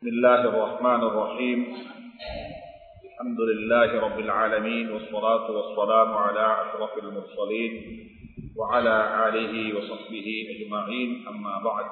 بسم الله الرحمن الرحيم الحمد لله رب العالمين والصلاة والسلام على أشرف المرسلين وعلى آله وصحبه أجمعين أما بعد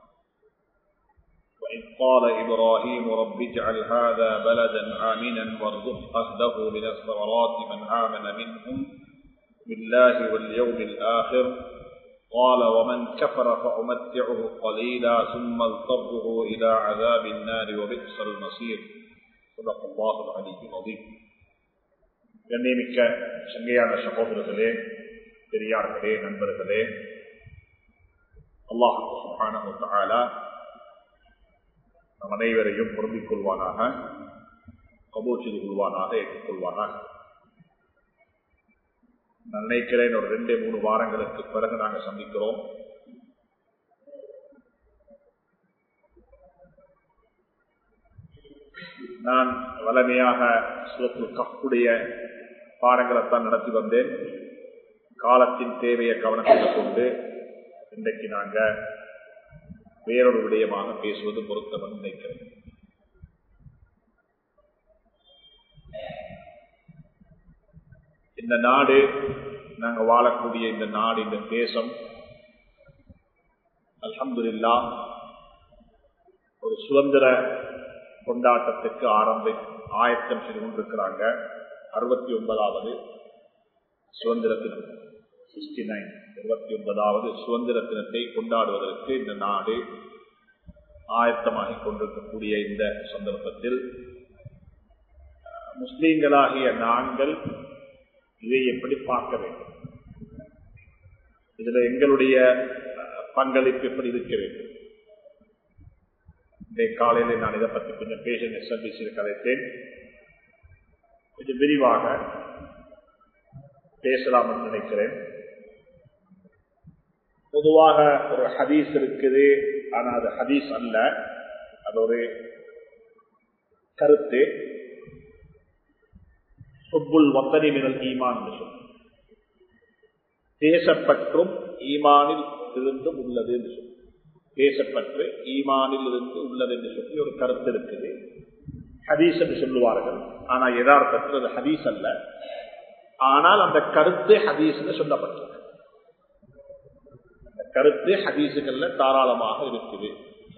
وإذ قال إبراهيم رب اجعل هذا بلدا آمنا وارزق أهله من الثمرات من آمن منهم بالله واليوم الآخر قال ومن كفر فأمتعه قليلا ثم اضطره إلى عذاب النار وبئس المصير صدق الله العلي العظيم கண்ணியமிக்க சங்கையான சகோதரர்களே பெரியார்களே நண்பர்களே அல்லாஹ் சுப்ஹானஹு வ தஆலா நம் அனைவரையும் பொருந்திக் கொள்வானாக கபூல் செய்து கொள்வானாக ஏற்றுக்கொள்வானாக நான் நினைக்கிறேன் ஒரு ரெண்டு மூணு வாரங்களுக்கு பிறகு நாங்கள் சந்திக்கிறோம் நான் வளமையாக சுரத்து கப்புடைய பாடங்களைத்தான் நடத்தி வந்தேன் காலத்தின் தேவையை கவனத்தில் கொண்டு இன்றைக்கு நாங்க வேறொரு விடயமாக பேசுவது பொருத்தம் நினைக்கிறேன் இந்த நாடு நாங்க வாழக்கூடிய இந்த நாடு இந்த தேசம் அல்ஹம்துல்லா ஒரு சுதந்திர கொண்டாட்டத்துக்கு ஆரம்ப ஆயத்தம் செய்து கொண்டிருக்கிறாங்க அறுபத்தி ஒன்பதாவது சுதந்திர தினம் சிக்ஸ்டி நைன் இருபத்தி ஒன்பதாவது சுதந்திர தினத்தை கொண்டாடுவதற்கு இந்த நாடு ஆயத்தமாகிக் கொண்டிருக்கக்கூடிய இந்த சந்தர்ப்பத்தில் முஸ்லீம்களாகிய நாங்கள் இதை எப்படி பார்க்க வேண்டும் இதுல எங்களுடைய பங்களிப்பு எப்படி இருக்க வேண்டும் இன்றைய காலையில் நான் இதை பற்றி கொஞ்சம் பேச எஸ்எல்பிசி கதைத்தேன் கொஞ்சம் விரிவாக பேசலாம் என்று நினைக்கிறேன் பொதுவாக ஒரு ஹதீஸ் இருக்குது ஆனா அது ஹதீஸ் அல்ல அது ஒரு கருத்து ஹுப்புல் வத்தனி மினல் ஈமான் சொல்லும் தேசப்பற்றும் ஈமானில் இருந்தும் உள்ளது என்று சொல்லும் தேசப்பற்று ஈமானில் இருந்து உள்ளது என்று சொல்லி ஒரு கருத்து இருக்குது ஹதீஸ் என்று சொல்லுவார்கள் ஆனா யதார்த்தத்தில் அது ஹதீஸ் அல்ல ஆனால் அந்த கருத்து ஹதீஸ் சொல்லப்பட்டது அந்த கருத்து ஹதீஸுகள்ல தாராளமாக இருக்குது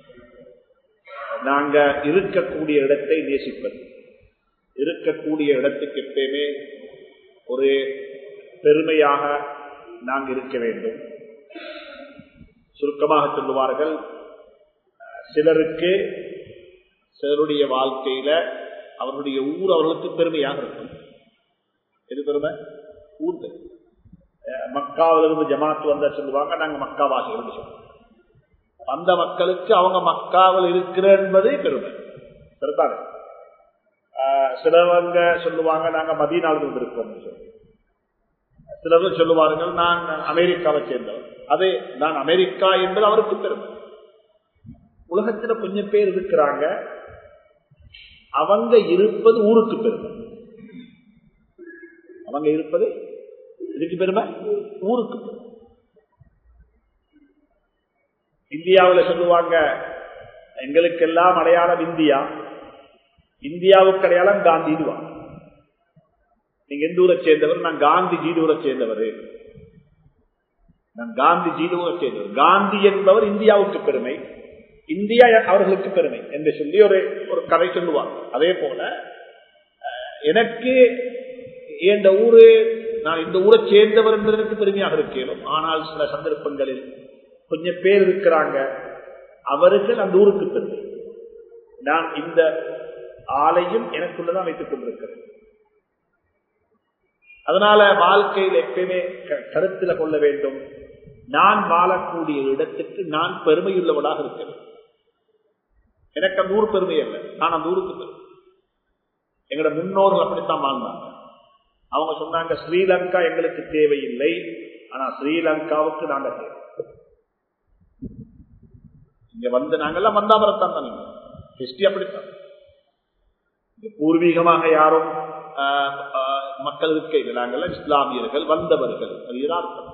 நாங்க இருக்கக்கூடிய இடத்தை நேசிப்பது இருக்கக்கூடிய இடத்துக்கு எப்பயுமே ஒரு பெருமையாக நாங்கள் இருக்க வேண்டும் சுருக்கமாக சொல்லுவார்கள் சிலருக்கு சிலருடைய வாழ்க்கையில அவருடைய ஊர் அவர்களுக்கு பெருமையாக இருக்கும் எது பெருமை ஊர் மக்காவிலிருந்து ஜமாத்து வந்த சொல்லுவாங்க நாங்க மக்காவாசிகள் சொல்லுவோம் அந்த மக்களுக்கு அவங்க மக்காவில் இருக்கிற என்பதே பெருமை சரிதானே சிலவங்க சொல்லுவாங்க நாங்க மதியனாவில் இருக்கோம் சிலர்கள் சொல்லுவார்கள் நான் அமெரிக்காவை சேர்ந்தவர் அதே நான் அமெரிக்கா என்பது அவருக்கு பெருமை உலகத்துல கொஞ்சம் பேர் இருக்கிறாங்க அவங்க இருப்பது ஊருக்கு பெருமை அவங்க இருப்பது இதுக்கு பெருமை ஊருக்கு பெருமை இந்தியாவில் சொல்லுவாங்க எங்களுக்கெல்லாம் அடையாளம் இந்தியா இந்தியாவுக்கு அடையாளம் காந்திடுவா நீங்க எந்த ஊரை சேர்ந்தவர் நான் காந்தி ஜீடூரை சேர்ந்தவர் நான் காந்தி ஜீடூரை சேர்ந்தவர் காந்தி என்பவர் இந்தியாவுக்கு பெருமை இந்தியா அவர்களுக்கு பெருமை என்று சொல்லி ஒரு ஒரு கதை சொல்லுவார் அதே போல எனக்கு இந்த ஊரு நான் இந்த ஊரை சேர்ந்தவர் என்பதற்கு பெருமையாக இருக்கேனும் ஆனால் சில சந்தர்ப்பங்களில் கொஞ்சம் பேர் இருக்கிறாங்க அவர்கள் அந்த ஊருக்கு பெருமை நான் இந்த ஆலையும் எனக்குள்ளதான் வைத்துக் கொண்டிருக்கிறேன் அதனால வாழ்க்கையில் எப்பயுமே கருத்துல கொள்ள வேண்டும் நான் வாழக்கூடிய இடத்துக்கு நான் பெருமையுள்ளவளாக இருக்கிறேன் எனக்கு அந்த ஊர் பெருமை அல்ல நான் அந்த ஊருக்கு பெருமை எங்களோட முன்னோர்கள் அப்படித்தான் வாழ்ந்தாங்க அவங்க சொன்னாங்க ஸ்ரீலங்கா எங்களுக்கு தேவையில்லை ஆனா ஸ்ரீலங்காவுக்கு நாங்க தேவை இங்க வந்து நாங்கெல்லாம் வந்தாமரத்தான் தான் நீங்க ஹிஸ்டரி அப்படித்தான் பூர்வீகமாக யாரும் மக்கள் இருக்க நாங்கள் இஸ்லாமியர்கள் வந்தவர்கள் யதார்த்தம்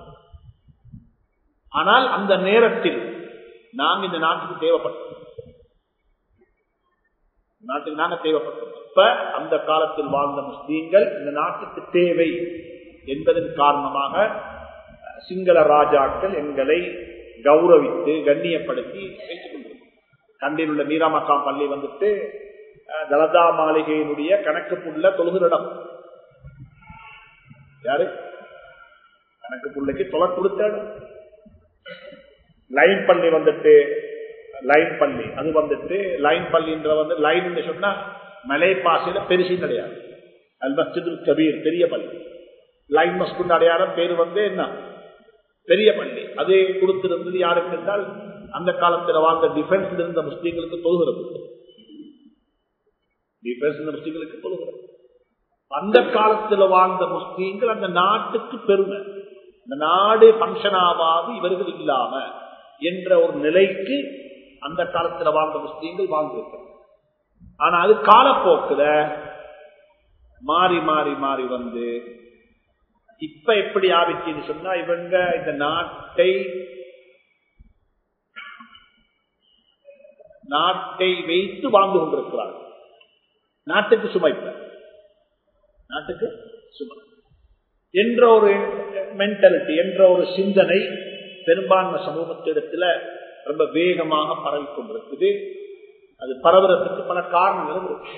ஆனால் அந்த நேரத்தில் நாம் இந்த நாட்டுக்கு தேவைப்பட்டோம் நாட்டுக்கு நாங்க தேவைப்பட்டோம் அப்ப அந்த காலத்தில் வாழ்ந்த முஸ்லீம்கள் இந்த நாட்டுக்கு தேவை என்பதன் காரணமாக சிங்கள ராஜாக்கள் எங்களை கௌரவித்து கண்ணியப்படுத்தி வைத்துக் கொண்டிருக்கிறோம் கண்டில் உள்ள மீராமக்காம் பள்ளி வந்துட்டு தலதா மாளிகையினுடைய கணக்கு புள்ள தொழுகிற இடம் யாரு கணக்கு புள்ளைக்கு தொலை கொடுத்த இடம் லைன் பள்ளி வந்துட்டு லைன் பள்ளி அது வந்துட்டு லைன் பள்ளின்ற வந்து லைன் சொன்னா மலை பாசையில பெருசு கிடையாது அல் மஸ்ஜிதுல் கபீர் பெரிய பள்ளி லைன் மஸ்குண்ட் அடையாளம் பேரு வந்து என்ன பெரிய பள்ளி அது கொடுத்திருந்தது யாருக்கு என்றால் அந்த காலத்தில் வாழ்ந்த டிஃபென்ஸ் இருந்த முஸ்லீம்களுக்கு தொழுகிறது டிஃபென்ஸ் இருந்த முஸ்லீம்களுக்கு தொழுகிறது அந்த காலத்தில் வாழ்ந்த முஸ்லீம்கள் அந்த நாட்டுக்கு பெருமை இந்த நாடு பங்கன் ஆகாது இவர்கள் இல்லாம என்ற ஒரு நிலைக்கு அந்த காலத்தில் வாழ்ந்த முஸ்லீம்கள் வாழ்ந்திருக்கிறார் ஆனா அது காலப்போக்குல மாறி மாறி மாறி வந்து இப்ப எப்படி ஆபிச்சுன்னு சொன்னா இவங்க இந்த நாட்டை நாட்டை வைத்து வாழ்ந்து கொண்டிருக்கிறார்கள் நாட்டுக்கு சுமைப்ப நாட்டுக்கு சுமை என்ற ஒரு மென்டாலிட்டி என்ற ஒரு சிந்தனை பெரும்பான்மை சமூகத்திடத்துல ரொம்ப வேகமாக பரவி கொண்டிருக்குது அது பரவுறதுக்கு பல காரணங்களும் இருக்கு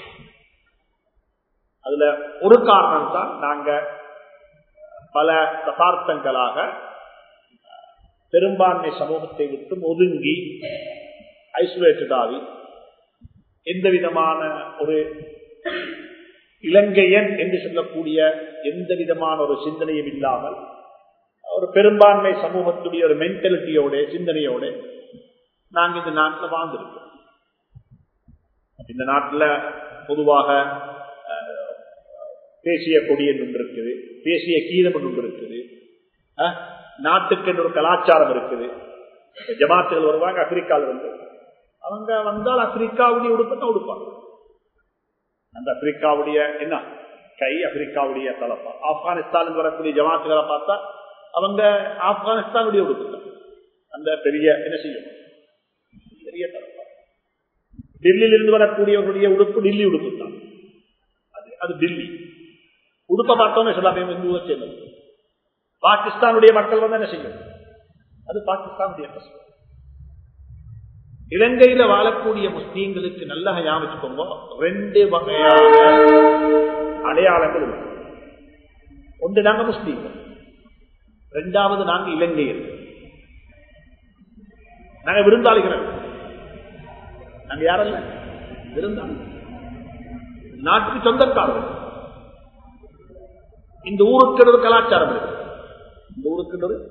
அதுல ஒரு காரணம் தான் நாங்க பல தசார்த்தங்களாக பெரும்பான்மை சமூகத்தை விட்டு ஒதுங்கி ஐசோலேட்டட் ஆகி எந்த விதமான ஒரு இலங்கையன் என்று சொல்லக்கூடிய எந்த விதமான ஒரு சிந்தனையும் இல்லாமல் ஒரு பெரும்பான்மை சமூகத்துடைய ஒரு மென்டாலிட்டியோட சிந்தனையோட நாங்கள் இந்த நாட்டில் வாழ்ந்திருக்கோம் இந்த நாட்டில் பொதுவாக தேசிய கொடி என்று இருக்குது தேசிய கீதம் ஒன்று இருக்குது நாட்டுக்கு ஒரு கலாச்சாரம் இருக்குது ஜமாத்துகள் வருவாங்க ஆப்பிரிக்காவில் வந்து அவங்க வந்தால் ஆப்பிரிக்காவுடைய உடுப்பத்தை உடுப்பாங்க அந்த ஆப்பிரிக்காவுடைய என்ன கை ஆப்பிரிக்காவுடைய தலப்பா ஆப்கானிஸ்தான் வரக்கூடிய ஜமாத்துகளை பார்த்தா அவங்க ஆப்கானிஸ்தானுடைய உடுப்பு அந்த பெரிய என்ன செய்யும் பெரிய தலப்பா டெல்லியிலிருந்து வரக்கூடியவர்களுடைய உடுப்பு டில்லி உடுப்பு தான் அது அது டில்லி உடுப்ப பார்த்தோன்னு சொல்லாமே இந்து ஊரை சேர்ந்தது பாகிஸ்தானுடைய மக்கள் வந்து என்ன செய்யும் அது பாகிஸ்தானுடைய கஷ்டம் இலங்கையில வாழக்கூடிய முஸ்லீம்களுக்கு நல்லா ஞாபகம் ரெண்டு வகையான அடையாளங்கள் இருக்கு ஒன்று நாங்க முஸ்லீம்கள் ரெண்டாவது நாங்க இலங்கையர் நாங்க விருந்தாளிகள் நாங்க யாரல்ல விருந்தாளி நாட்டுக்கு சொந்தக்காரர்கள் இந்த ஊருக்கு ஒரு கலாச்சாரம் இருக்கு இந்த ஊருக்கு ஒரு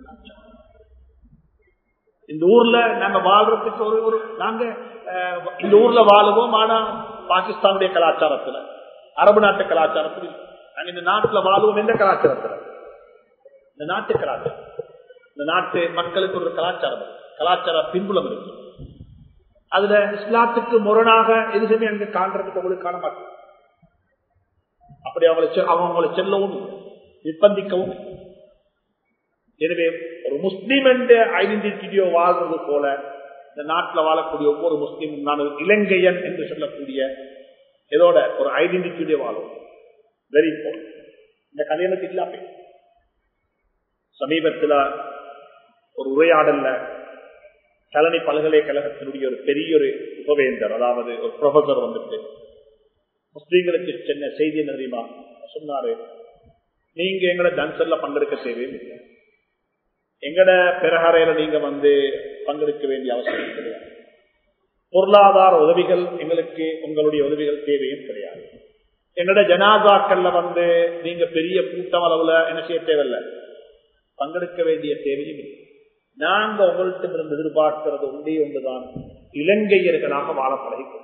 இந்த ஊர்ல நாங்க வாழ்றதுக்கு ஒரு ஒரு நாங்க இந்த ஊர்ல வாழுவோம் ஆனா பாகிஸ்தானுடைய கலாச்சாரத்துல அரபு நாட்டு கலாச்சாரத்தில் நாங்க இந்த நாட்டுல வாழுவோம் எந்த கலாச்சாரத்துல இந்த நாட்டு கலாச்சாரம் இந்த நாட்டு மக்களுக்கு ஒரு கலாச்சாரம் கலாச்சார பின்புலம் இருக்கு அதுல இஸ்லாத்துக்கு முரணாக எதுவுமே அங்க காண்றதுக்கு உங்களுக்கு காண மாட்டோம் அப்படி அவங்களை அவங்களை செல்லவும் நிர்பந்திக்கவும் எனவே ஒரு முஸ்லீம் என்ற ஐடென்டிட்டியோ வாழ்றது போல இந்த நாட்டில் வாழக்கூடிய ஒவ்வொரு முஸ்லீமும் நான் ஒரு இலங்கையன் என்று சொல்லக்கூடிய இதோட ஒரு ஐடென்டிட்டியோட வாழும் வெரி இம்பார்ட்டன்ட் இந்த கல்யாணத்துக்கு இல்லாம சமீபத்தில் ஒரு உரையாடல்ல கலனி பல்கலைக்கழகத்தினுடைய ஒரு பெரிய ஒரு உபவேந்தர் அதாவது ஒரு ப்ரொஃபசர் வந்துட்டு முஸ்லீம்களுக்கு சென்ன செய்தி என்ன தெரியுமா சொன்னாரு நீங்க எங்கட தன்சல்ல பங்கெடுக்க தேவையில்லை எங்கட பெருகரையில நீங்க வந்து பங்கெடுக்க வேண்டிய அவசியம் கிடையாது பொருளாதார உதவிகள் எங்களுக்கு உங்களுடைய உதவிகள் தேவையும் கிடையாது எங்கட ஜனாதாக்கள்ல வந்து நீங்க பெரிய கூட்டம் அளவுல என்ன செய்ய தேவையில்லை பங்கெடுக்க வேண்டிய தேவையும் இல்லை நாங்க உங்கள்கிட்ட இருந்து எதிர்பார்க்கிறது ஒன்றே ஒன்றுதான் இலங்கையர்களாக வாழ பழகிக்கிறோம்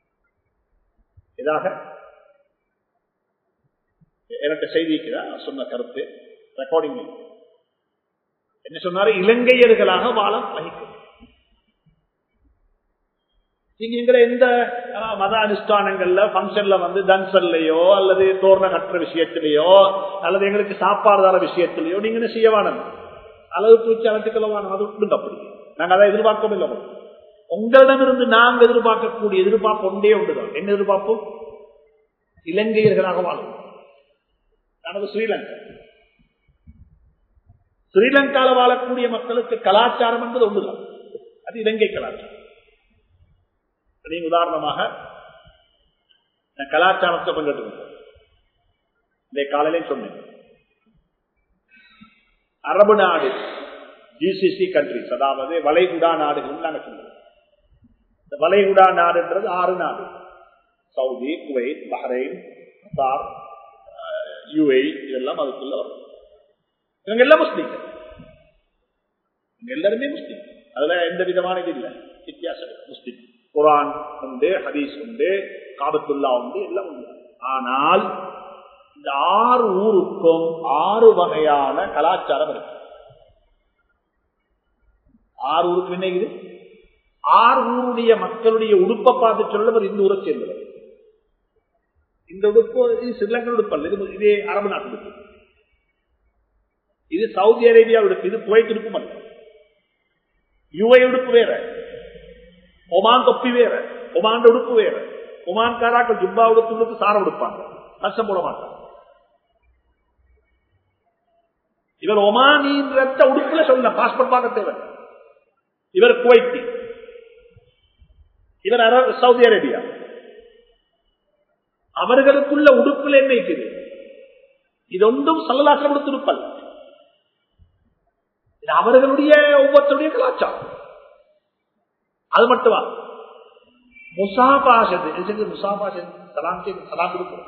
இதாக எனக்கு செய்திக்குதா சொன்ன கருத்து ரெக்கார்டிங் என்ன சொன்னாரு இலங்கையர்களாக வாழ பழகிக்கிறோம் நீங்க எங்களை எந்த மத அனுஷ்டானங்கள்ல பங்கன்ல வந்து தன்சல்லையோ அல்லது தோரண கட்டுற விஷயத்திலேயோ அல்லது எங்களுக்கு சாப்பாடு தர விஷயத்திலேயோ நீங்க என்ன செய்ய வேணும் அளவு பூச்சி அழைத்துக்கொள்ள வேணும் அது விடுங்க அப்படி நாங்க அதை எதிர்பார்க்கவும் இல்லை உங்களிடமிருந்து நாங்கள் எதிர்பார்க்கக்கூடிய எதிர்பார்ப்பு ஒன்றே ஒன்றுதான் என்ன எதிர்பார்ப்போம் இலங்கையர்களாக வாழும் நமது ஸ்ரீலங்கா ஸ்ரீலங்காவில் வாழக்கூடிய மக்களுக்கு கலாச்சாரம் என்பது ஒன்றுதான் அது இலங்கை கலாச்சாரம் நீங்க உதாரணமாக நான் கலாச்சாரத்தை பங்கிட்டு இந்த காலையிலே சொன்னேன் அரபு நாடு ஜிசிசி கண்ட்ரிஸ் அதாவது வளைகுடா நாடுகள் நாங்க சொல்லுவோம் இந்த வளைகுடா நாடுன்றது ஆறு நாடு Saudi Kuwait Bahrain Qatar UAE இதெல்லாம் அதுக்குள்ள வரும் இவங்க எல்லாம் முஸ்லீம்கள் இவங்க எல்லாருமே முஸ்லீம் அதுல எந்த விதமான இது இல்லை வித்தியாசம் முஸ்லீம் குரான் உண்டு ஹதீஸ் உண்டு காபத்துல்லா உண்டு எல்லாம் உண்டு ஆனால் இந்த ஆறு ஊருக்கும் ஆறு வகையான கலாச்சாரம் இருக்கு ஆறு ஊருக்கு என்ன இது ஆறு ஊருடைய மக்களுடைய உடுப்பை பார்த்து சொல்லவர் இந்த ஊரை சேர்ந்தவர் இந்த உடுப்பு இது ஸ்ரீலங்கா உடுப்பல்ல இது இதே அரபு நாட்டு உடுப்பு இது சவுதி அரேபியா உடுப்பு இது குவைத் உடுப்பு அல்ல யுவை உடுப்பு வேற ஒமான் தொப்பி வேற ஒமான் உடுப்பு வேற ஒமான்காராக்கள் ஜுப்பா உடுப்பு உடுப்பு சார உடுப்பாங்க கஷ்டம் போட மாட்டாங்க இவர் ஒமானின்ற உடுப்புல சொல்ல பாஸ்போர்ட் பார்க்க தேவை இவர் குவைத்தி இவர் சவுதி அரேபியா அவர்களுக்குள்ள உடுப்புல என்ன இருக்குது இது ஒன்றும் சல்லலாசனம் உடுத்து உடுப்பல் இது அவர்களுடைய ஒவ்வொருத்தருடைய கலாச்சாரம் அது மட்டுமா முசாபாசது முசாபாசன் சலாம் செய்து சலாம் கொடுக்கிறோம்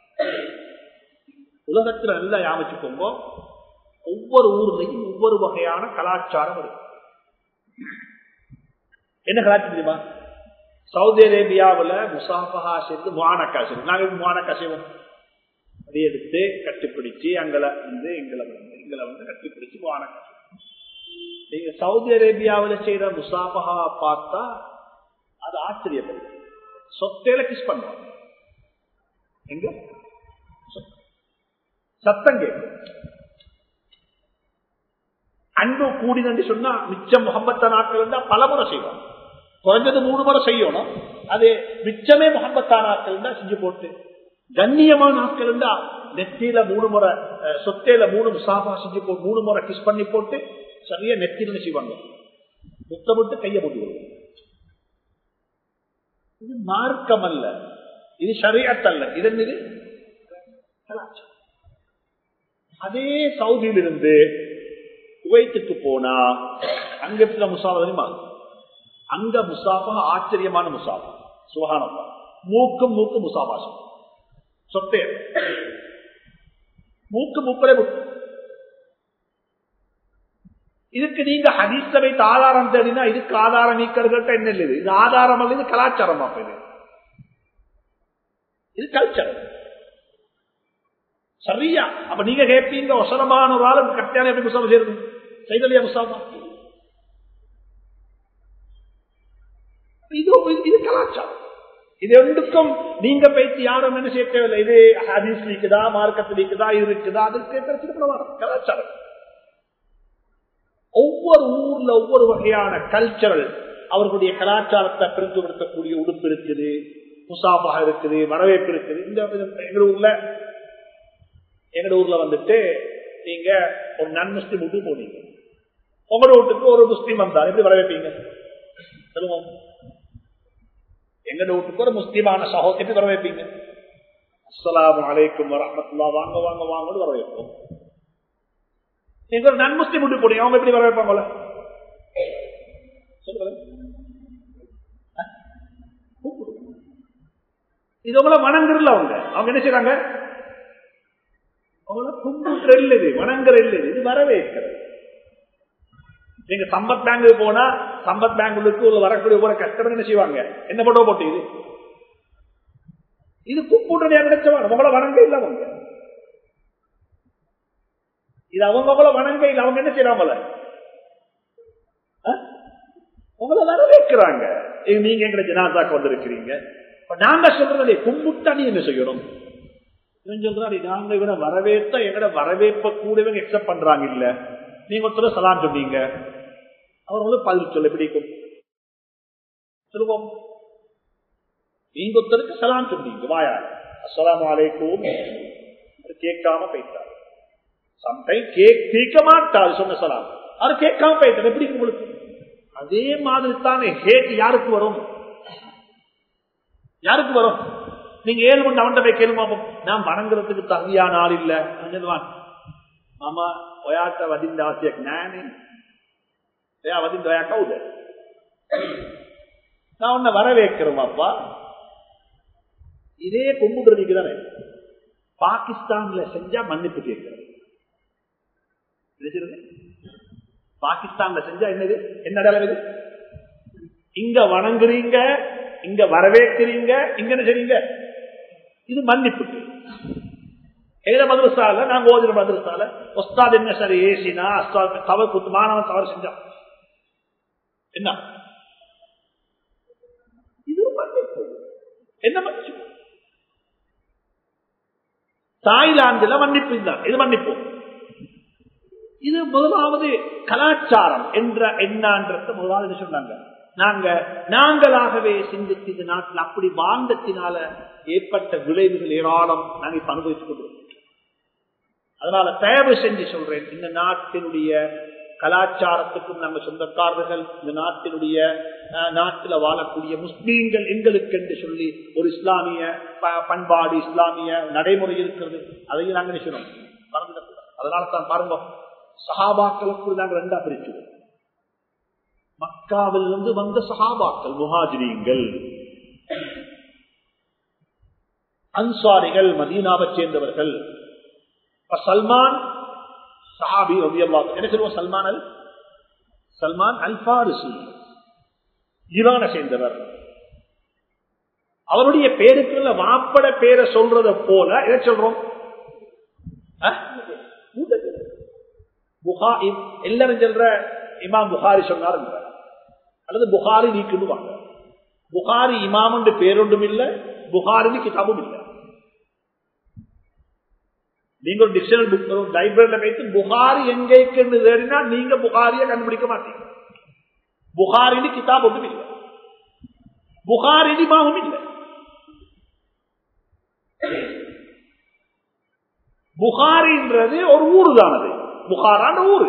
உலகத்தில் நல்லா யாமிச்சுக்கோங்க ஒவ்வொரு ஊர்லையும் ஒவ்வொரு வகையான கலாச்சாரம் இருக்கு என்ன கலாச்சாரம் தெரியுமா சவுதி அரேபியாவில் முசாஃபஹா செய்து முவானக்கா செய்வோம் நாங்கள் முவானக்கா செய்வோம் அதை எடுத்து கட்டிப்பிடிச்சு அங்களை வந்து எங்களை வந்து எங்களை வந்து கட்டிப்பிடிச்சு முவானக்கா நீங்க சவுதி அரேபியாவில் செய்யற முசாஃபஹா பார்த்தா அது ஆச்சரியப்படுது சொத்தையில கிஸ் பண்ணுவாங்க எங்க சத்தம் கேட்கும் அன்பு கூடினு சொன்னா மிச்சம் முகம்பத்த நாட்கள் இருந்தா பல முறை செய்வாங்க குறைஞ்சது மூணு முறை செய்யணும் அது மிச்சமே முகம்பத்தா நாட்கள் இருந்தா செஞ்சு போட்டு கண்ணியமான நாட்கள் இருந்தா நெத்தியில மூணு முறை சொத்தையில மூணு முசாபா செஞ்சு போட்டு மூணு முறை கிஸ் பண்ணி போட்டு சரியா நெத்தியில செய்வாங்க முத்தமிட்டு கைய போட்டு இது மார்க்கம் அல்ல இது ஷரியத் அல்ல இது என்னது அதே சவுதியிலிருந்து குவைத்துக்கு போனா அங்க இருக்கிற முசாபா தெரியுமா அங்க முசாபா ஆச்சரியமான முசாபா சுகானப்பா மூக்கு மூக்கு முசாபாசம் சொத்தே மூக்கு மூக்கலே முக்கு இதுக்கு நீங்க ஹதீஸ வைத்து ஆதாரம் தேடினா இதுக்கு ஆதாரம் நீக்கிறதுக்கு என்ன இல்லை இது ஆதாரம் அல்ல இது கலாச்சாரம் இது இது கல்ச்சர் சரியா அப்ப நீங்க கேட்பீங்க ஒசரமான ஒரு ஆளு கட்டியான எப்படி முசாபா செய்யுது செய்தலையா முசாபா இது இது கலாச்சாரம் இது ரெண்டுக்கும் நீங்க பேசி யாரும் என்ன செய்ய தேவையில்லை இது ஹதீஸ் இருக்குதா மார்க்கத்தில் இருக்குதா இது இருக்குதா அதுக்கு பிரச்சனை கலாச்சாரம் ஒவ்வொரு ஊர்ல ஒவ்வொரு வகையான கல்ச்சரல் அவர்களுடைய கலாச்சாரத்தை பிரித்துப்படுத்தக்கூடிய உடுப்பு இருக்குது முசாபாக இருக்குது வரவேற்பு இருக்குது இந்த எங்க ஊர்ல எங்க ஊர்ல வந்துட்டு நீங்க ஒரு நன் முஸ்லீம் வீட்டுக்கு போனீங்க உங்களோட வீட்டுக்கு ஒரு முஸ்லீம் வந்தார் எப்படி வரவேற்பீங்க சொல்லுவோம் எங்க வீட்டுக்கு ஒரு முஸ்லீமான சகோதரி எப்படி வரவேற்பீங்க அஸ்லாம் வலைக்கும் வரமத்துல்லா வாங்க வாங்க வாங்கன்னு வரவேற்போம் நீங்க ஒரு நன் முஸ்லீம் வீட்டுக்கு போனீங்க அவங்க எப்படி வரவேற்பாங்கள இது உங்களை வணங்குறல அவங்க அவங்க என்ன செய்யறாங்க அவங்கள கும்பிட்டு இல்லது வணங்குற இல்லது இது வரவேற்கிறது நீங்க சம்பத் பேங்க் போனா சம்பத் பேங்குக்கு உள்ள வரக்கூடிய ஒவ்வொரு கஸ்டமர் என்ன செய்வாங்க என்ன போட்டோ போட்டு இது இது கும்பிட்டு நினைச்சவங்க உங்களை வணங்க இல்ல அவங்க இது அவங்க உங்களை வணங்க இல்ல அவங்க என்ன செய்யறாங்கள உங்களை வரவேற்கிறாங்க நீங்க எங்களை ஜனாதாக்கு வந்திருக்கிறீங்க நாங்க சொல்றதே கும்பிட்டா நீ என்ன செய்யணும் சொல்றாரு நாங்க இவனை வரவேற்ற எங்கட வரவேற்ப கூட இவங்க எக்ஸப்ட் பண்றாங்க இல்ல நீங்க ஒருத்தர் சலாம் சொன்னீங்க அவர் வந்து பதில் சொல்ல பிடிக்கும் திரும்பவும் நீங்க ஒருத்தருக்கு சலாம் சொன்னீங்க வாயா அஸ்லாம் வலைக்கும் கேட்காம போயிட்டார் சம்டைம் கேக் கேட்க மாட்டார் சொன்ன சலாம் அது கேட்காம போயிட்டார் எப்படி உங்களுக்கு அதே மாதிரி தானே ஹேட் யாருக்கு வரும் யாருக்கு வரும் நீங்க ஏழு மணி அவன் போய் கேள்வி நான் வணங்குறதுக்கு தகுதியான ஆள் இல்ல மாமா ඔයාට වදින්න අවශ්‍යයක් නෑනේ. එයා වදින්න ඔයා කවුද? நான் உன்னை வரவேற்கிறோம் அப்பா இதே கும்பிடுறதுக்கு தானே பாகிஸ்தான்ல செஞ்சா மன்னிப்பு கேட்கிறது பாகிஸ்தான்ல செஞ்சா என்னது என்ன அளவு இது இங்க வணங்குறீங்க இங்க வரவேற்கிறீங்க இங்க என்ன செய்றீங்க இது மன்னிப்புக்கு எங்க மதரசால நாங்க ஓதுற மதரசால ஒஸ்தாத் என்ன சரி ஏசினா அஸ்தாத் தவறு குத்து மாணவன் தவறு செஞ்சான் என்ன இது மன்னிப்பு என்ன மன்னிப்பு தாய்லாந்துல மன்னிப்பு தான் இது மன்னிப்பு இது முதலாவது கலாச்சாரம் என்ற என்னன்றது முதலாவது சொன்னாங்க நாங்க நாங்களாகவே சிந்தித்து இந்த நாட்டில் அப்படி வாழ்ந்தத்தினால ஏற்பட்ட விளைவுகள் ஏராளம் நாங்கள் இப்ப அனுபவித்துக் கொண்டிருக்கோம் அதனால தயவு செஞ்சு சொல்றேன் இந்த நாட்டினுடைய கலாச்சாரத்துக்கும் நம்ம சொந்தக்காரர்கள் இந்த நாட்டினுடைய நாட்டில் வாழக்கூடிய முஸ்லீம்கள் எங்களுக்கு என்று சொல்லி ஒரு இஸ்லாமிய பண்பாடு இஸ்லாமிய நடைமுறை இருக்கிறது அதையும் நாங்கள் நினைச்சோம் அதனால தான் பாருங்க சஹாபாக்களுக்கு நாங்கள் ரெண்டா பிரிச்சுவோம் மக்காவில் இருந்து வந்த சஹாபாக்கள் முஹாஜிரிங்கள் அன்சாரிகள் மதீனாவை சேர்ந்தவர்கள் சல்மான் சஹாபி என்ன சொல்லுவோம் சல்மான் அல் சல்மான் அல் பாரிசி ஈரானை சேர்ந்தவர் அவருடைய பேருக்குள்ள வாப்பட பேரை சொல்றத போல என்ன சொல்றோம் எல்லாரும் சொல்ற இமாம் புகாரி சொன்னார் அல்லது புகாரி நீக்கிடுவாங்க புகாரி இமாம் என்று பேரொன்றும் இல்லை புகாரின்னு கிதாபும் இல்லை நீங்க ஒரு டிக்ஷனரி புக் லைப்ரரியில வைத்து புகாரி எங்கேன்னு தேடினா நீங்க புகாரிய கண்டுபிடிக்க மாட்டீங்க புகாரின்னு கிதாப் ஒன்றும் இல்லை புகாரி இமாமும் இல்லை புகாரின்றது ஒரு ஊரு தானது புகாரான ஊரு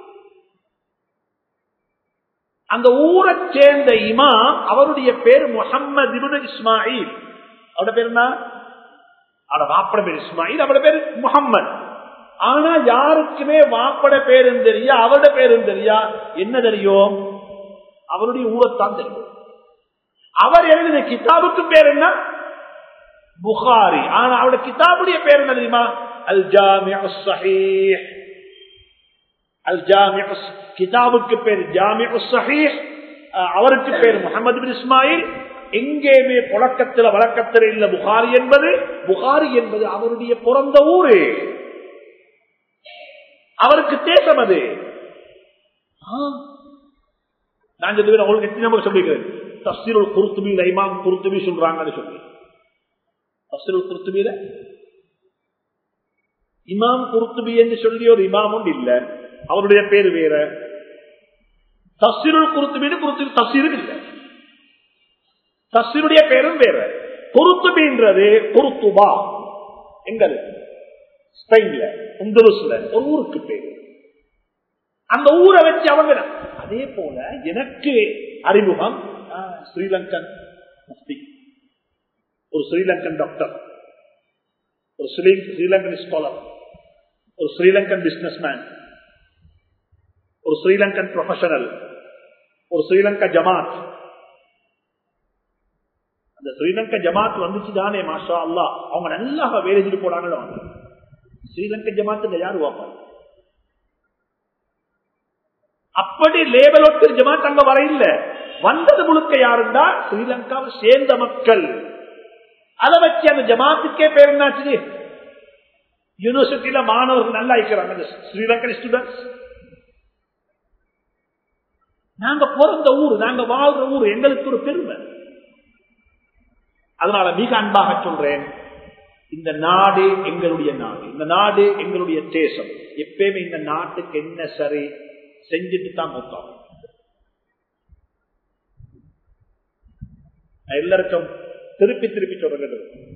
அந்த ஊரை சேர்ந்த இமாம் அவருடைய பேர் முகம்மது இபுன் இஸ்மாயில் அவரோட பேர் என்ன அவட வாப்பட பேர் இஸ்மாயில் அவரோட பேர் முகம்மது ஆனா யாருக்குமே வாப்பட பேரும் தெரியா அவரோட பேரும் தெரியா என்ன தெரியும் அவருடைய ஊரைத்தான் தெரியும் அவர் எழுதின கிதாபுக்கு பேர் என்ன புகாரி ஆனா அவருடைய கிதாபுடைய பேர் என்ன தெரியுமா அல் ஜாமியா சஹீஹ் அல் ஜாமியா கிதாபுக்கு பேர் ஜாமியா சஹீஹ் அவருக்கு பேர் முகமது பின் இஸ்மாயில் எங்கேயுமே புழக்கத்தில் வழக்கத்தில் இல்ல புகாரி என்பது புகாரி என்பது அவருடைய பிறந்த ஊரு அவருக்கு தேசம் அது நான் சொல்லுவேன் உங்களுக்கு எத்தனை நம்பர் சொல்லிக்கிறேன் தஸ்தீருள் குருத்துபியில் இமாம் குருத்துபி சொல்றாங்கன்னு சொல்லி தஸ்தீருள் குருத்துபியில இமாம் குருத்துபி என்று சொல்லி ஒரு இமாம் ஒன்று இல்ல அவருடைய பேர் வேற தஸ்தீருள் குருத்துபின்னு குருத்துபி தஸ்தீரும் இல்லை தஸ்தீருடைய பேரும் வேற குருத்துபின்றது குருத்துபா எங்கள் ஸ்பெயின்ல உந்தலுஸ்ல ஒரு ஊருக்கு பேரு அந்த ஊரை வச்சு அவங்க அதே போல எனக்கு அறிமுகம் ஸ்ரீலங்கன் முஃப்தி ஒரு ஸ்ரீலங்கன் டாக்டர் ஒரு ஸ்ரீலங்கன் ஸ்காலர் ஒரு ஸ்ரீலங்கன் பிசினஸ் மேன் ஒரு ஸ்ரீலங்கன் ப்ரொஃபஷனல் ஒரு ஸ்ரீலங்கா ஜமாத் அந்த ஸ்ரீலங்கா ஜமாத் வந்துச்சு தானே மாஷா அல்லா அவங்க நல்லா வேலை செஞ்சு போடாங்க ஸ்ரீலங்கா ஜமாத்துல யாரு வாப்பாங்க அப்படி லேபல் ஒட்டு ஜமாத் அங்க வர இல்ல வந்தது முழுக்க யாருந்தா ஸ்ரீலங்காவை சேர்ந்த மக்கள் அதை வச்சு அந்த ஜமாத்துக்கே பேர் என்னாச்சு யூனிவர்சிட்டியில மாணவர்கள் நல்லா இருக்கிறாங்க ஸ்ரீலங்கன் ஸ்டூடெண்ட்ஸ் நாங்க பிறந்த ஊர் நாங்க வாழ்ற ஊர் எங்களுக்கு ஒரு பெருமை அதனால மிக அன்பாக சொல்றேன் இந்த நாடு எங்களுடைய நாடு இந்த நாடு எங்களுடைய தேசம் எப்பயுமே இந்த நாட்டுக்கு என்ன சரி செஞ்சுட்டு தான் மொத்தம் எல்லாருக்கும் திருப்பி திருப்பி சொல்றது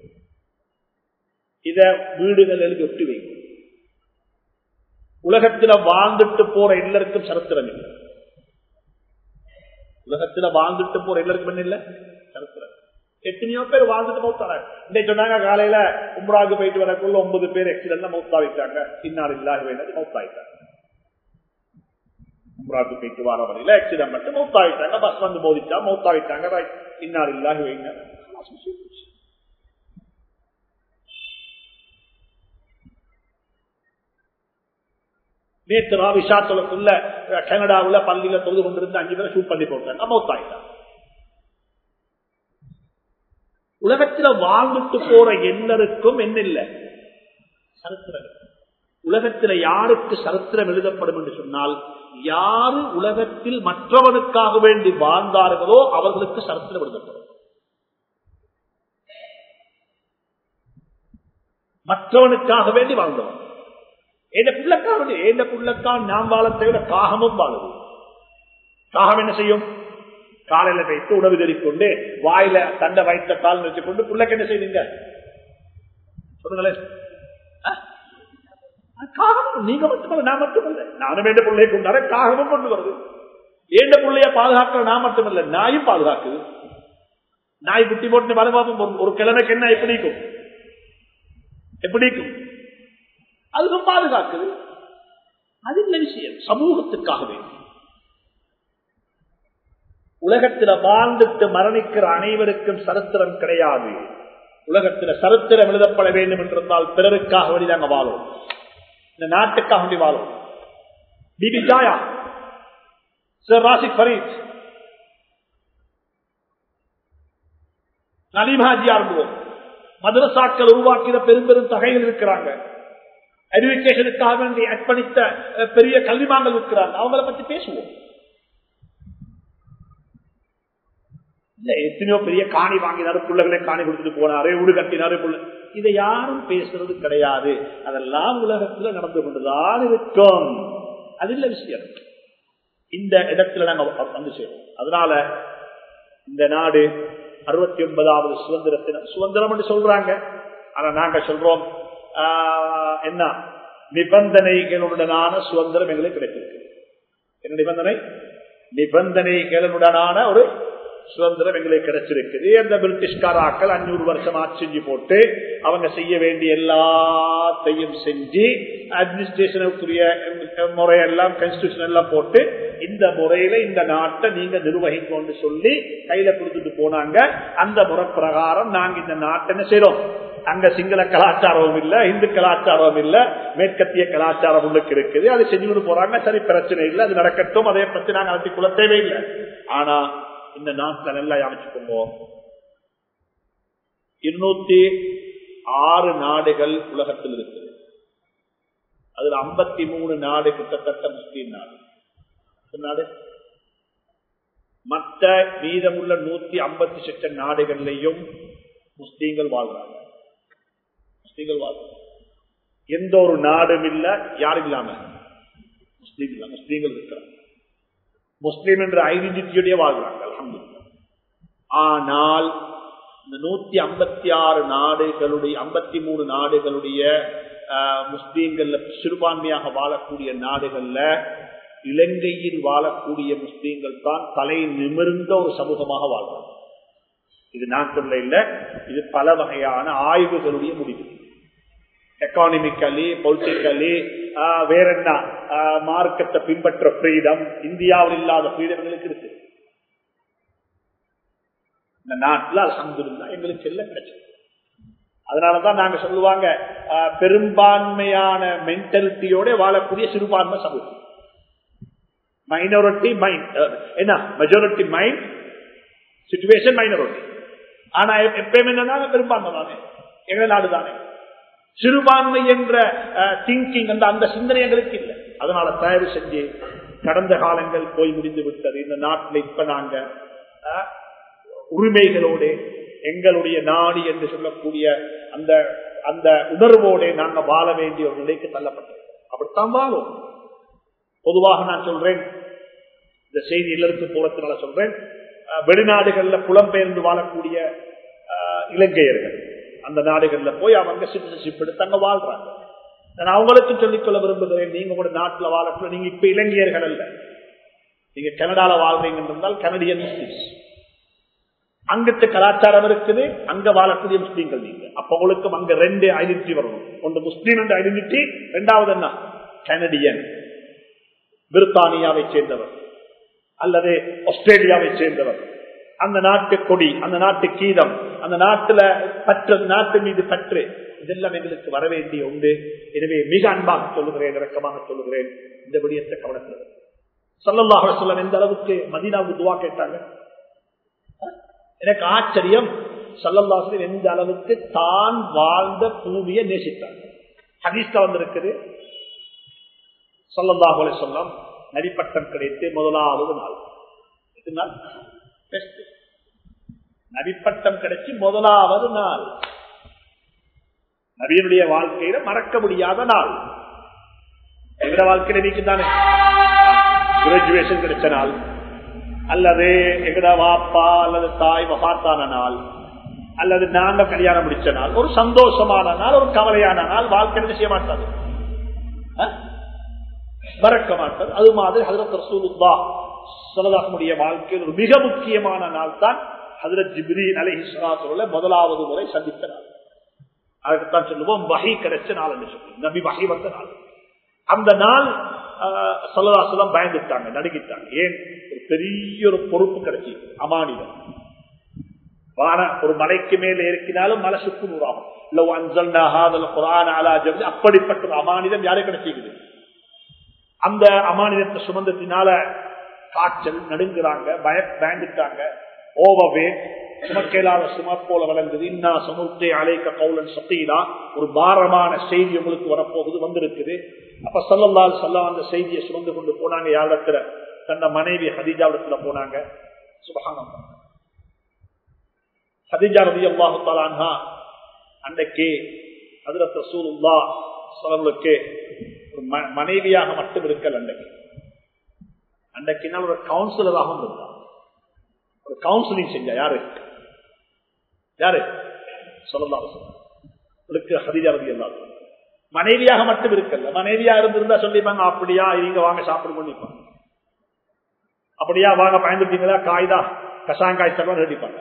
இத வீடுகள் எழுதி ஒட்டி வைக்கும் உலகத்துல வாழ்ந்துட்டு போற எல்லாருக்கும் சரித்திரம் இல்லை உலகத்துல வாழ்ந்துட்டு போற எல்லாருக்கும் என்ன இல்ல சரித்திரம் எத்தனையோ பேர் வாழ்ந்துட்டு மௌத்தாங்க இன்னைக்கு சொன்னாங்க காலையில உம்ராவுக்கு போயிட்டு வரக்குள்ள ஒன்பது பேர் எக்ஸிடென்ட்ல மௌத்தாவிட்டாங்க இன்னார் இல்லாத வேண்டது மௌத்தாயிட்டாங்க உம்ராவுக்கு போயிட்டு வர வரையில ஆக்சிடென்ட் மட்டும் மௌத்தாவிட்டாங்க பஸ் வந்து மோதிச்சா மௌத்தாவிட்டாங்க இன்னார் இல்லாத வைங்க நேற்று விஷாத்துலக்குள்ள கனடாவுல பள்ளியில தொழுது கொண்டிருந்து அஞ்சு பேரை ஷூட் பண்ணி போட்டாங்க மௌத்தாயிட்டாங்க உலகத்துல வாழ்ந்துட்டு போற எல்லாருக்கும் என்ன இல்லை சரித்திரம் உலகத்துல யாருக்கு சரித்திரம் எழுதப்படும் என்று சொன்னால் யாரு உலகத்தில் மற்றவனுக்காக வேண்டி வாழ்ந்தார்களோ அவர்களுக்கு சரித்திரம் எழுதப்படும் மற்றவனுக்காக வேண்டி வாழ்ந்தவன் எந்த புள்ளக்காக எந்த புள்ளக்கான் நாம் வாழத்தை விட காகமும் வாழுது காகம் என்ன செய்யும் காலையில வைத்து உணவு தெரிக்கொண்டு வாயில தண்டை வைத்த கால் வச்சுக்கொண்டு புள்ளக்கு என்ன செய்வீங்க சொல்லுங்களேன் காகமும் நீங்க மட்டுமல்ல நான் மட்டுமல்ல நானும் வேண்ட பிள்ளையை கொண்டாட காகமும் கொண்டு வருது ஏண்ட பிள்ளைய பாதுகாக்கிற நான் மட்டுமல்ல நாயும் பாதுகாக்குது நாய் குட்டி போட்டு பாதுகாப்பும் ஒரு கிழமைக்கு என்ன எப்படிக்கும் எப்படிக்கும் அதுவும் பாதுகாக்குது அது இல்ல விஷயம் சமூகத்துக்காக வேண்டி உலகத்துல வாழ்ந்துட்டு மரணிக்கிற அனைவருக்கும் சரித்திரம் கிடையாது உலகத்துல சரித்திரம் எழுதப்பட வேண்டும் என்றிருந்தால் பிறருக்காக வேண்டி நாங்க வாழும் இந்த நாட்டுக்காக வேண்டி வாழும் பிபி ஜாயா சர் ராசிக் ஃபரீத் நலிமாஜியா இருந்தோம் மதரசாக்கள் உருவாக்கிற பெரும் பெரும் தகைகள் இருக்கிறாங்க எஜுகேஷனுக்காக வேண்டி அர்ப்பணித்த பெரிய கல்விமாங்கள் இருக்கிறாங்க அவங்கள பத்தி பேசுவோம் இல்ல எத்தனையோ பெரிய காணி வாங்கினாரு பிள்ளைகளை காணி கொடுத்துட்டு போனாரு வீடு கட்டினாரு இதை யாரும் பேசுறது கிடையாது அதெல்லாம் உலகத்துல நடந்து கொண்டுதான் இருக்கும் அது இல்ல விஷயம் இந்த இடத்துல நாங்க வந்து சேரும் அதனால இந்த நாடு அறுபத்தி ஒன்பதாவது சுதந்திரத்தின சுதந்திரம் என்று சொல்றாங்க ஆனா நாங்க சொல்றோம் என்ன நிபந்தனைகளுடனான சுதந்திரம் எங்களுக்கு கிடைத்திருக்கு என்ன நிபந்தனை நிபந்தனைகளுடனான ஒரு சுதந்திரம் எங்களுக்கு கிடைச்சிருக்குது அந்த பிரிட்டிஷ்காராக்கள் அஞ்சூறு வருஷம் ஆட்சி செஞ்சு போட்டு அவங்க செய்ய வேண்டிய எல்லாத்தையும் செஞ்சு அட்மினிஸ்ட்ரேஷனுக்குரிய முறையெல்லாம் கான்ஸ்டியூஷன் எல்லாம் போட்டு இந்த முறையில இந்த நாட்டை நீங்க நிர்வகிக்கணும்னு சொல்லி கையில கொடுத்துட்டு போனாங்க அந்த முறை பிரகாரம் நாங்க இந்த நாட்டை என்ன செய்யறோம் அங்க சிங்கள கலாச்சாரமும் இல்ல இந்து கலாச்சாரம் இல்ல மேற்கத்திய கலாச்சாரம் உள்ளுக்கு இருக்குது அது செஞ்சுட்டு போறாங்க சரி பிரச்சனை இல்லை அது நடக்கட்டும் அதே பத்தி நாங்க அழைச்சி கொள்ள தேவையில்லை ஆனா இந்த நாட்டுல நல்லா அமைச்சுக்கோங்க இருநூத்தி ஆறு நாடுகள் உலகத்தில் இருக்குது அதுல ஐம்பத்தி மூணு நாடு கிட்டத்தட்ட முஸ்லீம் நாடு நாடு மற்ற மீதமுள்ள நூத்தி ஐம்பத்தி சட்ட நாடுகள்லையும் முஸ்லீம்கள் வாழ்றாங்க முஸ்லீம்கள் வாழ்றாங்க எந்த ஒரு நாடும் இல்ல யாரும் இல்லாம முஸ்லீம் இல்ல முஸ்லீம்கள் இருக்கிறாங்க முஸ்லீம் என்ற ஐடென்டிட்டியோடய வாழ்றாங்க அலமது ஆனால் இந்த நூத்தி ஐம்பத்தி ஆறு நாடுகளுடைய ஐம்பத்தி மூணு நாடுகளுடைய முஸ்லீம்கள்ல சிறுபான்மையாக வாழக்கூடிய நாடுகள்ல இலங்கையில் வாழக்கூடிய முஸ்லீம்கள் தான் தலை நிமிர்ந்த ஒரு சமூகமாக வாழ்றாங்க இது நான் சொல்ல இல்ல இது பல வகையான ஆய்வுகளுடைய முடிவு எக்கானமிக்கலி பொலிட்டிக்கலி வேற என்ன மார்க்கத்தை பின்பற்ற ஃப்ரீடம் இந்தியாவில் இல்லாத ஃப்ரீடங்களுக்கு இருக்கு இந்த நாட்டில் அலமதுல்லா எங்களுக்கு செல்ல கிடைச்சது அதனாலதான் நாங்க சொல்லுவாங்க பெரும்பான்மையான மென்டாலிட்டியோட வாழக்கூடிய சிறுபான்மை சமூகம் மைனாரிட்டி மைண்ட் என்ன மெஜாரிட்டி மைண்ட் சிச்சுவேஷன் மைனாரிட்டி ஆனா எப்பயுமே என்னன்னா பெரும்பான்மை தானே எங்க நாடு தானே சிறுபான்மை என்ற திங்கிங் அந்த அந்த சிந்தனை எங்களுக்கு இல்லை அதனால தயவு செஞ்சு கடந்த காலங்கள் போய் முடிந்து விட்டது இந்த நாட்டில் இப்ப நாங்க உரிமைகளோடு எங்களுடைய நாடு என்று சொல்லக்கூடிய அந்த அந்த உணர்வோடு நாங்க வாழ வேண்டிய ஒரு நிலைக்கு தள்ளப்பட்டது அப்படித்தான் வாழும் பொதுவாக நான் சொல்றேன் இந்த செய்தி எல்லாருக்கும் போறதுனால சொல்றேன் வெளிநாடுகள்ல புலம்பெயர்ந்து வாழக்கூடிய இலங்கையர்கள் அந்த நாடுகள்ல போய் அவங்க சிட்டிசன்ஷிப் எடுத்து அங்க வாழ்றாங்க நான் அவங்களுக்கும் சொல்லிக்கொள்ள விரும்புகிறேன் நீங்க கூட நாட்டுல வாழக்கூடிய நீங்க இப்ப இலங்கையர்கள் அல்ல நீங்க கனடால வாழ்றீங்க இருந்தால் கனடியன் முஸ்லிம்ஸ் அங்கத்து கலாச்சாரம் இருக்குது அங்க வாழக்கூடிய முஸ்லீம்கள் நீங்க அப்ப உங்களுக்கும் அங்க ரெண்டு ஐடென்டிட்டி வரணும் ஒன்று முஸ்லீம் என்ற ஐடென்டிட்டி ரெண்டாவது என்ன கனடியன் பிரித்தானியாவை சேர்ந்தவர் அல்லது ஆஸ்திரேலியாவை சேர்ந்தவர் அந்த நாட்டு கொடி அந்த நாட்டு கீதம் அந்த நாட்டுல பற்று நாட்டு மீது பற்று இதெல்லாம் எங்களுக்கு வர வேண்டிய உண்டு எனவே மிக அன்பாக சொல்லுகிறேன் இறக்கமாக சொல்லுகிறேன் இந்த விடயத்தை கவனத்தில் சொல்லல்லாக சொல்ல எந்த அளவுக்கு மதினாவுக்கு துவா கேட்டாங்க எனக்கு ஆச்சரியம் சல்லல்லாசன் எந்த அளவுக்கு தான் வாழ்ந்த பூமியை நேசித்தாங்க ஹதீஸ்ல வந்திருக்குது சொல்லல்லாஹலை சொல்லம் நடிப்பட்டம் கிடைத்து முதலாவது நாள் நபிப்பட்டம் கிடைச்சி முதலாவது நாள் நபியனுடைய வாழ்க்கையில மறக்க முடியாத நாள் எந்த வாழ்க்கையில நீக்குதானே கிராஜுவேஷன் கிடைச்ச நாள் அல்லது எங்கட வாப்பா அல்லது தாய் மகாத்தான நாள் அல்லது நாங்க கல்யாணம் முடிச்ச நாள் ஒரு சந்தோஷமான நாள் ஒரு கவலையான நாள் வாழ்க்கை செய்ய மாட்டாது மறக்க மாட்டாது அது மாதிரி ஹதரத் ரசூலுல்லா சொல்லதாசனுடைய வாழ்க்கையில் ஒரு மிக முக்கியமான நாள் தான் ஹதரத் ஜிப்ரி அலை இஸ்லாத்துல முதலாவது முறை சந்தித்த நாள் அதுக்குத்தான் சொல்லுவோம் வகை கிடைச்ச நாள் என்று சொல்லுவோம் நபி வகை வந்த நாள் அந்த நாள் சொல்லதாசலம் பயந்துட்டாங்க நடுங்கிட்டாங்க ஏன் ஒரு பெரிய ஒரு பொறுப்பு கிடைச்சி அமானிதம் வான ஒரு மலைக்கு மேல ஏற்கினாலும் மலை சுக்கு நூறாகும் அப்படிப்பட்ட ஒரு அமானிதம் யாரும் கிடைச்சிக்குது அந்த அமானிதத்தை சுமந்தத்தினால காய்ச்சல் நடுங்குறாங்க பய பயந்துட்டாங்க ஓவவே சுமக்கேலாத சுமர் போல வளர்ந்தது இன்னா சமுத்திரை அழைக்க கவுலன் சத்தீலா ஒரு பாரமான செய்தி உங்களுக்கு வரப்போகுது வந்திருக்குது அப்ப சொல்லல்லால் சொல்ல அந்த செய்தியை சுமந்து கொண்டு போனாங்க யாரிடத்துல தன்னை மனைவி ஹதீஜாவிடத்துல போனாங்க சுபகானம் ஹதீஜா ரதி அல்லாஹாலா அன்னைக்கு அதுல ரசூலுல்லா சொல்லவங்களுக்கு ஒரு மனைவியாக மட்டும் இருக்கல் அன்றைக்கு அன்றைக்கு நாள் ஒரு கவுன்சிலராகவும் இருந்தார் ஒரு கவுன்சிலிங் செஞ்சா யாரு யாரு சொல்லலாம் ஹரிஜா ரதி எல்லாம் மனைவியாக மட்டும் இருக்கல மனைவியா இருந்திருந்தா சொல்லிப்பாங்க அப்படியா இங்க வாங்க சாப்பிடுங்க அப்படியா வாங்க பயந்துட்டீங்களா காய்தா கசாங்காய் தரலாம் கட்டிப்பாங்க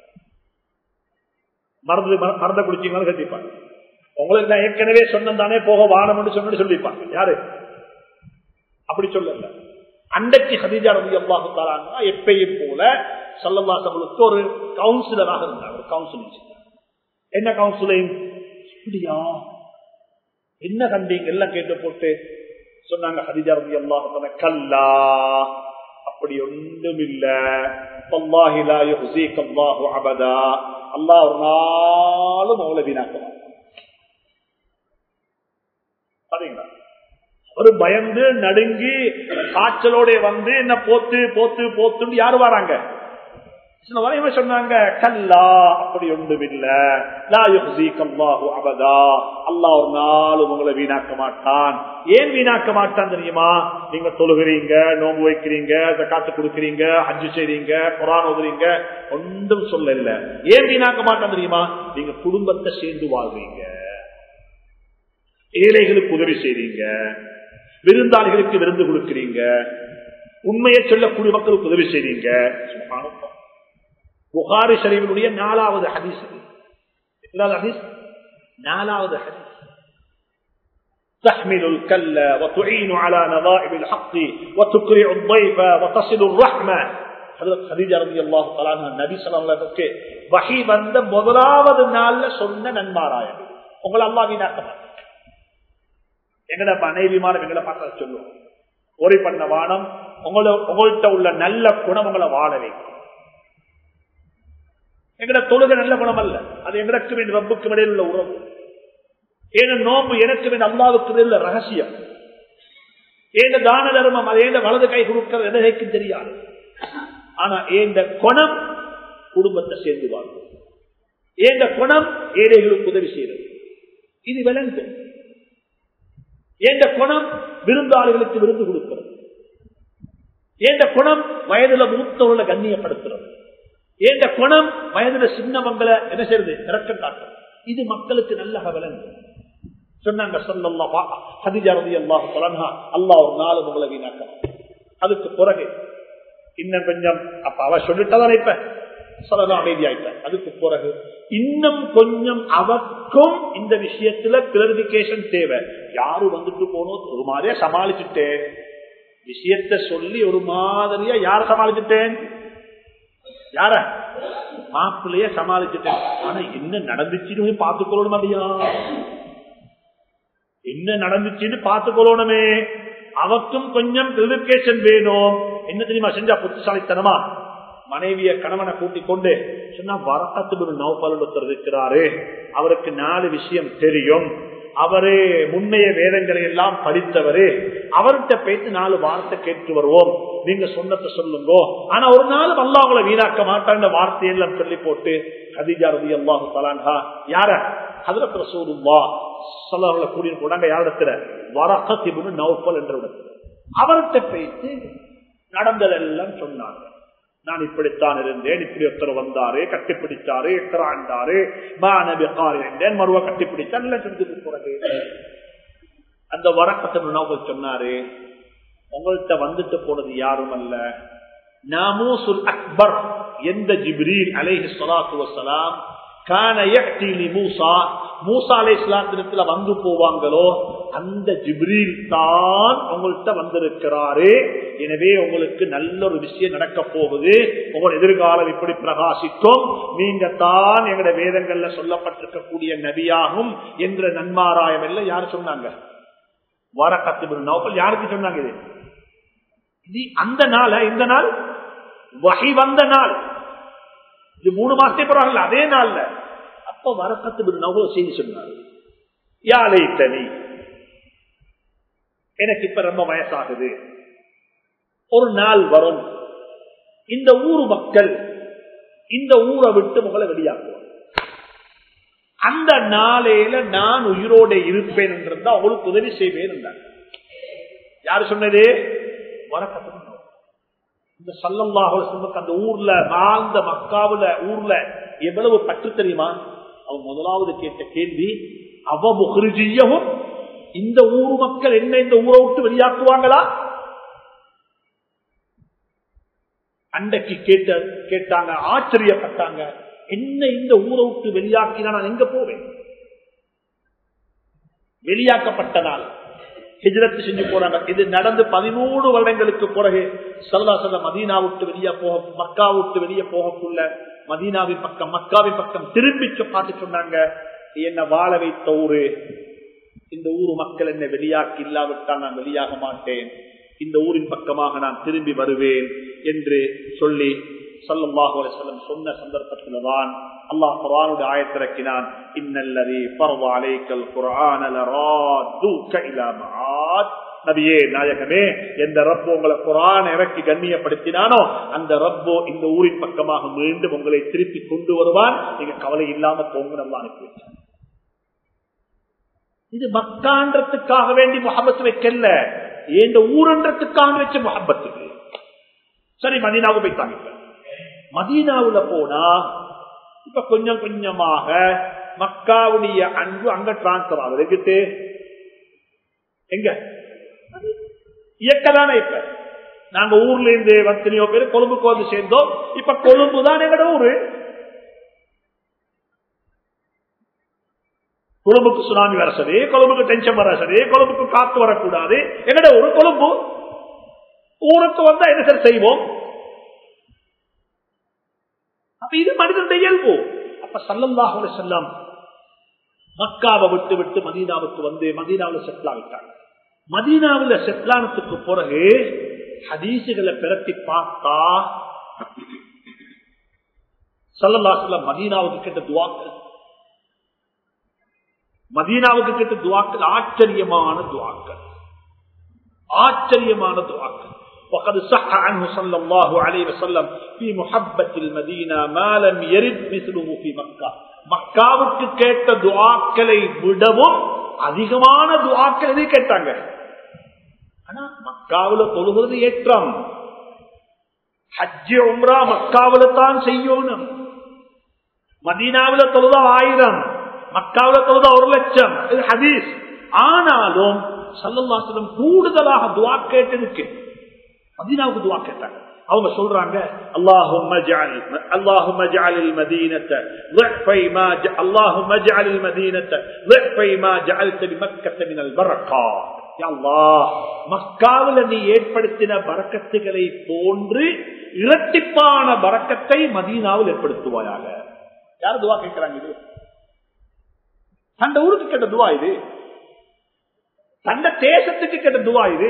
மருந்து மருந்த குடிச்சீங்களாலும் கட்டிப்பாங்க உங்களுக்கு நான் ஏற்கனவே சொன்னதானே போக வானம்னு சொன்னு சொல்லிப்பாங்க யாரு அப்படி சொல்லல அன்றைக்கு ஹதீஜா ரவி அல்லாஹாலா எப்பயும் போல சல்லல்லாசங்களுக்கு ஒரு கவுன்சிலராக இருந்தாங்க ஒரு கவுன்சிலிங் என்ன கவுன்சிலிங் அப்படியா என்ன கண்டீங்க எல்லாம் கேட்டு போட்டு சொன்னாங்க ஹதிஜா ரவி அல்லாஹ் கல்லா அப்படி ஒன்றும் இல்ல அபதா அல்லா ஒரு நாளும் அவளை வீணாக்குவாங்க பாத்தீங்களா ஒரு பயந்து நடுங்கி காய்ச்சலோட வந்து என்ன போத்து போத்து போத்துன்னு யாரு வராங்க சொன்னாங்க கல்லா அப்படி ஒன்றும் இல்ல அபதா அல்லா ஒரு நாளும் உங்களை வீணாக்க மாட்டான் ஏன் வீணாக்க மாட்டான் தெரியுமா நீங்க தொழுகிறீங்க நோம்பு வைக்கிறீங்க காத்து கொடுக்குறீங்க அஞ்சு செய்றீங்க குரான் ஓதுறீங்க ஒன்றும் சொல்ல இல்ல ஏன் வீணாக்க மாட்டான் தெரியுமா நீங்க குடும்பத்தை சேர்ந்து வாழ்றீங்க ஏழைகளுக்கு உதவி செய்றீங்க விருந்தாளிகளுக்கு விருந்து கொடுக்கிறீங்க உண்மையை சொல்லக்கூடிய மக்களுக்கு உதவி செய்றீங்க புகாரி ஷரீஃபினுடைய நாலாவது ஹதீஸ் ஹதீஸ் நாலாவது ஹதீஸ் تحمل الكل وتعين على نظائب الحق وتكرع الضيف وتصل الرحمة خديجة رضي الله تعالى عنها النبي صلى الله عليه وسلم வகை வந்த முதலாவது நாள்ல சொன்ன நன்மாராயம் உங்களை அல்லா வீணாக்க எங்கட மனைவிமாரம் எங்களை பார்க்க சொல்லுவோம் ஒரே பண்ண வானம் உங்களை உங்கள்கிட்ட உள்ள நல்ல குணம் உங்களை வாழ வைக்கும் எங்கட தொழுகை நல்ல குணம் அல்ல அது எங்களுக்கு வேண்டிய ரப்புக்கு இடையில் உள்ள உறவு ஏன நோம்பு எனக்கு வேண்டிய அல்லாவுக்கு உள்ள ரகசியம் ஏந்த தான தர்மம் அது ஏந்த வலது கை கொடுக்கிறது எதற்கு தெரியாது ஆனா ஏந்த குணம் குடும்பத்தை சேர்ந்து வாழ்வு ஏந்த குணம் ஏழைகளுக்கு உதவி செய்யறது இது விளங்கும் ஏந்த குணம் விருந்தாளிகளுக்கு விருந்து கொடுக்கிறது ஏண்ட குணம் வயதுல மூத்தவர்களை கண்ணியப்படுத்துறது ஏண்ட குணம் வயதுல சின்னவங்களை என்ன செய்யறது இறக்கம் காட்டும் இது மக்களுக்கு நல்ல விளங்கு சொன்னாங்க சொல்லல்லா ஹதிஜா ரதி அல்லாஹ் சொல்லா அல்லாஹ் ஒரு நாள் உங்களை வீணாக்க அதுக்கு பிறகு இன்னும் கொஞ்சம் அப்ப அவ சொல்லிட்டதான் இப்ப சொல்லலாம் அமைதியாயிட்ட அதுக்கு பிறகு இன்னும் கொஞ்சம் அவக்கும் இந்த விஷயத்துல கிளாரிபிகேஷன் தேவை யாரு வந்துட்டு போனோம் ஒரு மாதிரியா சமாளிச்சுட்டேன் விஷயத்த சொல்லி ஒரு மாதிரியா யார சமாளிச்சுட்டேன் யார மாப்பிள்ளைய சமாளிச்சுட்டேன் ஆனா என்ன நடந்துச்சுன்னு பார்த்துக்கொள்ளணும் இல்லையா என்ன நடந்துச்சுன்னு பார்த்துக்கொள்ளணுமே அவக்கும் கொஞ்சம் கிளாரிபிகேஷன் வேணும் என்ன தெரியுமா செஞ்சா புத்திசாலித்தனமா மனைவிய கணவனை கூட்டிக் கொண்டு சொன்னா வரக்கத்து நௌபல் ஒருத்தர் இருக்கிறாரு அவருக்கு நாலு விஷயம் தெரியும் அவரு முன்னைய வேதங்களை எல்லாம் படித்தவரு அவர்கிட்ட பேசி நாலு வார்த்தை கேட்டு வருவோம் நீங்க சொன்னதை சொல்லுங்க ஆனா ஒரு நாள் அல்லா அவங்கள வீணாக்க மாட்டாங்க வார்த்தையெல்லாம் சொல்லி போட்டு ஹதிஜா ரதி அல்லாஹு பலான்ஹா யார அதுல பிரசூருவா சொல்லவர்களை கூட்டிட்டு போனாங்க யாரிடத்துல வரக்கத்திபுன்னு நௌபல் என்ற இடத்துல அவர்கிட்ட பேசி நடந்ததெல்லாம் சொன்னாங்க நான் இப்படித்தான் இருந்தேன் இப்படி ஒருத்தர் வந்தாரு கட்டிப்பிடிச்சாரு எக்கராண்டாரு மாணவி இருந்தேன் மறுவ கட்டிப்பிடிச்சான் சொல்லிட்டு போறது அந்த வரக்கத்தை நோக்கல் சொன்னாரு உங்கள்கிட்ட வந்துட்டு போனது யாரும் அல்ல நாமூசுல் அக்பர் எந்த ஜிப்ரீல் அலைஹி சலாத்து வசலாம் கான மூசா மூசா அலை இஸ்லாத்திரத்துல வந்து போவாங்களோ அந்த ஜிப்ரீல் தான் உங்கள்கிட்ட வந்திருக்கிறாரு எனவே உங்களுக்கு நல்ல ஒரு விஷயம் நடக்க போகுது உங்கள் எதிர்காலம் இப்படி பிரகாசிக்கும் நீங்க தான் எங்கட வேதங்கள்ல சொல்லப்பட்டிருக்கக்கூடிய நபியாகும் என்ற நன்மாராயம் எல்லாம் யாரு சொன்னாங்க வரக்கத்து நோக்கல் யாருக்கு சொன்னாங்க இது இது அந்த நாள இந்த நாள் வகை வந்த நாள் இது மூணு மாசத்தை போறாங்கல்ல அதே நாள்ல அப்ப வரக்கத்து நவல செய்தி சொன்னார் யாழை தனி எனக்கு இப்ப ரொம்ப வயசாகுது ஒரு நாள் வரும் இந்த ஊர் மக்கள் இந்த ஊரை விட்டு உங்களை வெளியாக்குவாங்க அந்த நாளையில நான் உயிரோட இருப்பேன் என்றிருந்தா அவங்களுக்கு உதவி செய்வேன் என்றாங்க யாரு சொன்னது வரக்கத்து இந்த சல்லல்லாஹுக்கு அந்த ஊர்ல வாழ்ந்த மக்காவுல ஊர்ல எவ்வளவு பற்று தெரியுமா அவன் முதலாவது கேட்ட கேள்வி அவ முகர்ஜியவும் இந்த ஊர் மக்கள் என்ன இந்த ஊரை விட்டு வெளியாக்குவாங்களா அன்றைக்கு கேட்ட கேட்டாங்க ஆச்சரியப்பட்டாங்க என்ன இந்த ஊரை விட்டு வெளியாக்கினா நான் எங்க போவேன் வெளியாக்கப்பட்ட நாள் ஹிஜரத்து செஞ்சு போறாங்க இது நடந்து பதிமூணு வருடங்களுக்கு பிறகு சல்லா சொல்ல மதீனா விட்டு வெளியே போக மக்கா விட்டு வெளியே போகக்குள்ள மதீனாவின் பக்கம் மக்காவின் பக்கம் திரும்பி பார்த்து சொன்னாங்க என்ன வாழ வைத்த ஊரு இந்த ஊர் மக்கள் என்ன வெளியாக்கி இல்லாவிட்டால் நான் வெளியாக மாட்டேன் இந்த ஊரின் பக்கமாக நான் திரும்பி வருவேன் என்று சொல்லி சல்லாஹு அலிசல்லம் சொன்ன சந்தர்ப்பத்தில் தான் அல்லாஹ் குரானுடைய ஆயத்திறக்கினான் இன்னல்லதி பரவ அலைக்கல் குரான் நபியே நாயகமே எந்த ரப்பு உங்களை குரான் இறக்கி கண்ணியப்படுத்தினானோ அந்த ரப்போ இந்த ஊரின் பக்கமாக மீண்டும் உங்களை திருப்பி கொண்டு வருவான் நீங்க கவலை இல்லாம போங்க நல்லா அனுப்பி வச்சான் இது மக்கான்றதுக்காக வேண்டி முகப்பத்து வைக்கல இந்த ஊரன்றதுக்காக வச்ச முகப்பத்துக்கு சரி மதீனாவுக்கு போய்த்தாங்க மதீனாவுல போனா இப்ப கொஞ்சம் கொஞ்சமாக மக்காவுடைய அன்பு அங்க டிரான்ஸ்பர் ஆகுது எங்கிட்டு எங்க இயக்கதானே இப்ப நாங்க ஊர்ல இருந்து எத்தனையோ பேர் கொழும்புக்கு வந்து சேர்ந்தோம் இப்ப கொழும்பு தான் எங்கட ஊரு கொழும்புக்கு சுனாமி வர சரி கொழும்புக்கு டென்ஷன் வர சரி கொழும்புக்கு காத்து வரக்கூடாது எங்கட ஒரு கொழும்பு ஊருக்கு வந்தா என்ன சார் செய்வோம் அப்ப இது மனிதனுடைய இயல்பு அப்ப சல்லல்லாஹு செல்லம் மக்காவை விட்டு விட்டு மதீனாவுக்கு வந்து மதீனாவில் செட்டில் ஆகிட்டாங்க மதீனாவில் செட்டிலானத்துக்கு பிறகு ஹதீசுகளை பிறத்தி பார்த்தா சல்லல்லா செல்லம் மதீனாவுக்கு கேட்ட துவாக்கள் மதீனாவுக்கு கேட்ட துவாக்கள் ஆச்சரியமான துவாக்கள் ஆச்சரியமான துவாக்கள் وقد صح عنه صلى الله عليه وسلم في محبة المدينة ما لم يرد مثله في مكة மக்காவுக்கு கேட்ட துவாக்களை விடவும் அதிகமான துவாக்கள் எதை கேட்டாங்க ஆனா மக்காவுல தொழுகிறது ஏற்றம் ஹஜ்ஜி உம்ரா மக்காவில தான் செய்யணும் மதீனாவில தொழுதா ஆயிரம் மக்காவில தொழுதா ஒரு லட்சம் இது ஹதீஸ் ஆனாலும் சல்லல்லாசலம் கூடுதலாக துவா கேட்டதுக்கு மதீனாவுக்கு துவா கேட்டாங்க அவங்க சொல்றாங்க اللهم اجعل اللهم اجعل المدينه ضعفي ما ج... اللهم اجعل المدينه ضعفي ما جعلت بمكه من البركات يا الله மக்காவில் நீ ஏற்படுத்தின பரக்கத்துகளை போன்று இரட்டிப்பான பரக்கத்தை மதீனாவில் ஏற்படுத்துவாயாக யார் துவா கேட்கிறாங்க இது தண்ட ஊருக்கு கேட்ட துவா இது தண்ட தேசத்துக்கு கேட்ட துவா இது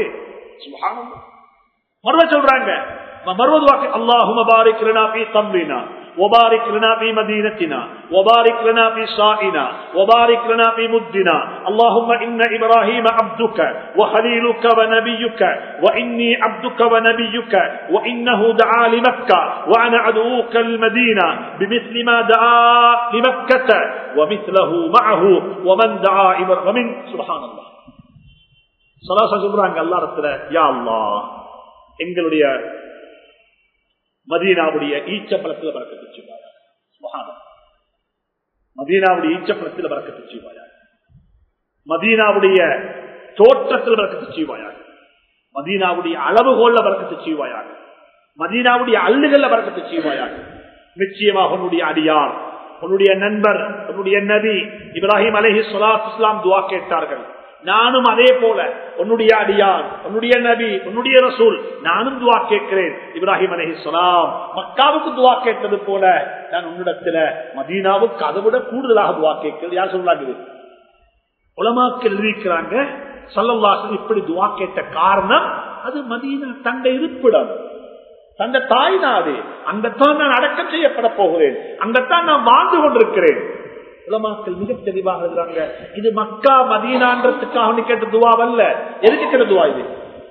மறுவ சொல்றாங்க மறுவது வாக்கு அல்லாஹும பாரிக் லனா ஃபீ தம்ரினா وبارك لنا في مدينتنا وبارك لنا في صائنا وبارك لنا في مدنا اللهم إن إبراهيم عبدك وخليلك ونبيك وإني عبدك ونبيك وإنه دعا لمكة وأنا عدوك المدينة بمثل ما دعا لمكة ومثله معه ومن دعا إبراهيم ومن سبحان الله صلاة சொல்றாங்க அல்லா ரத்துல யா அல்லாஹ் எங்களுடைய மதீனாவுடைய ஈச்சப்பழத்தில் பறக்கத்து செய்வாயா மதீனாவுடைய ஈச்சப்பழத்தில் பறக்கத்து செய்வாயா மதீனாவுடைய தோற்றத்தில் பறக்கத்து செய்வாயா மதீனாவுடைய அளவுகோல்ல பறக்கத்து செய்வாயாக மதீனாவுடைய அள்ளுகள்ல பறக்கத்து செய்வாயாக நிச்சயமாக உன்னுடைய அடியார் உன்னுடைய நண்பர் உன்னுடைய நபி இப்ராஹிம் அலஹி சொலாத் இஸ்லாம் துவா கேட்டார்கள் நானும் அதே போல உன்னுடைய அடியான் உன்னுடைய நபி உன்னுடைய ரசூல் நானும் துவா கேட்கிறேன் இப்ராஹிம் அலஹி சொலாம் மக்காவுக்கு துவா கேட்டது போல நான் உன்னிடத்துல மதீனாவுக்கு அதை விட கூடுதலாக துவா கேட்கிறது யார் சொல்லாங்க உலமாக்கள் எழுதிக்கிறாங்க சல்லவாசன் இப்படி துவா கேட்ட காரணம் அது மதீனா தந்த இருப்பிடம் தந்த தாய் நாடு அங்கத்தான் நான் அடக்கம் செய்யப்பட போகிறேன் அங்கத்தான் நான் வாழ்ந்து கொண்டிருக்கிறேன் உலமாக்கள் மிக தெளிவாக இருக்கிறாங்க இது மக்கா மதீனான்றதுக்காக கேட்ட துவாவல்ல எதுக்கு கேட்ட துவா இது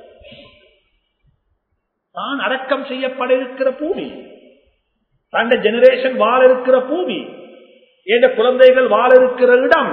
தான் அடக்கம் செய்யப்பட இருக்கிற பூமி தந்த ஜெனரேஷன் வாழ இருக்கிற பூமி எந்த குழந்தைகள் வாழ இருக்கிற இடம்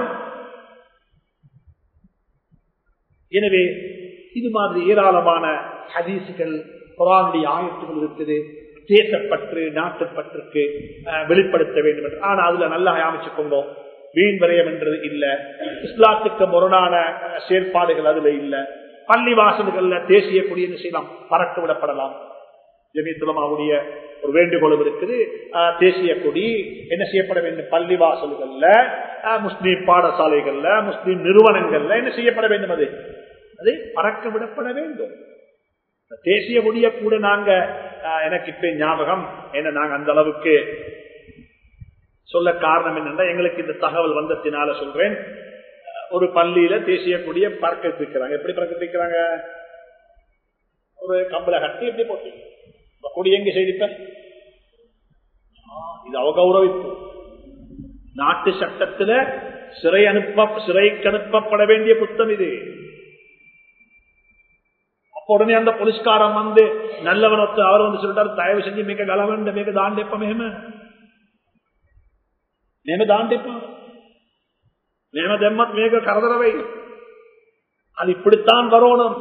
எனவே இது மாதிரி ஏராளமான ஹதீசுகள் குரானுடைய ஆயத்துகள் இருக்குது தேசப்பற்று நாட்டுப்பற்றுக்கு வெளிப்படுத்த வேண்டும் என்று ஆனா அதுல நல்லா அமைச்சுக்கோங்க வீண் விரயம் என்றது இல்ல இஸ்லாத்துக்கு முரணான செயற்பாடுகள் அதுல இல்ல பள்ளி வாசல்கள்ல தேசிய கொடி என்ன செய்யலாம் பறக்க விடப்படலாம் ஜெமித்துலமாவுடைய ஒரு வேண்டுகோளும் இருக்குது தேசிய கொடி என்ன செய்யப்பட வேண்டும் பள்ளி வாசல்கள்ல முஸ்லீம் பாடசாலைகள்ல முஸ்லீம் நிறுவனங்கள்ல என்ன செய்யப்பட வேண்டும் அது அது பறக்க விடப்பட வேண்டும் தேசிய கொடிய கூட நாங்க எனக்கு இப்ப ஞாபகம் என்ன நாங்க அந்த அளவுக்கு சொல்ல காரணம் என்னென்னா எங்களுக்கு இந்த தகவல் வந்தத்தினால சொல்றேன் ஒரு பள்ளியில தேசிய கொடிய பறக்க வைக்கிறாங்க எப்படி பறக்க வைக்கிறாங்க ஒரு கம்பளை கட்டி எப்படி போட்டு கொடி எங்க செய்திப்ப இது அவகௌரவிப்பு நாட்டு சட்டத்துல சிறை அனுப்ப சிறைக்கு அனுப்பப்பட வேண்டிய புத்தம் இது உடனே அந்த போலீஸ்காரன் வந்து நல்லவனத்து அவர் வந்து சொல்லிட்டாரு தயவு செஞ்சு மிக கலவண்ட மிக தாண்டிப்ப மேம నేను దాంటిప్పా నేను దెమ్మత్ మేఘ కరదరవై அது இப்படித்தான் வரணும்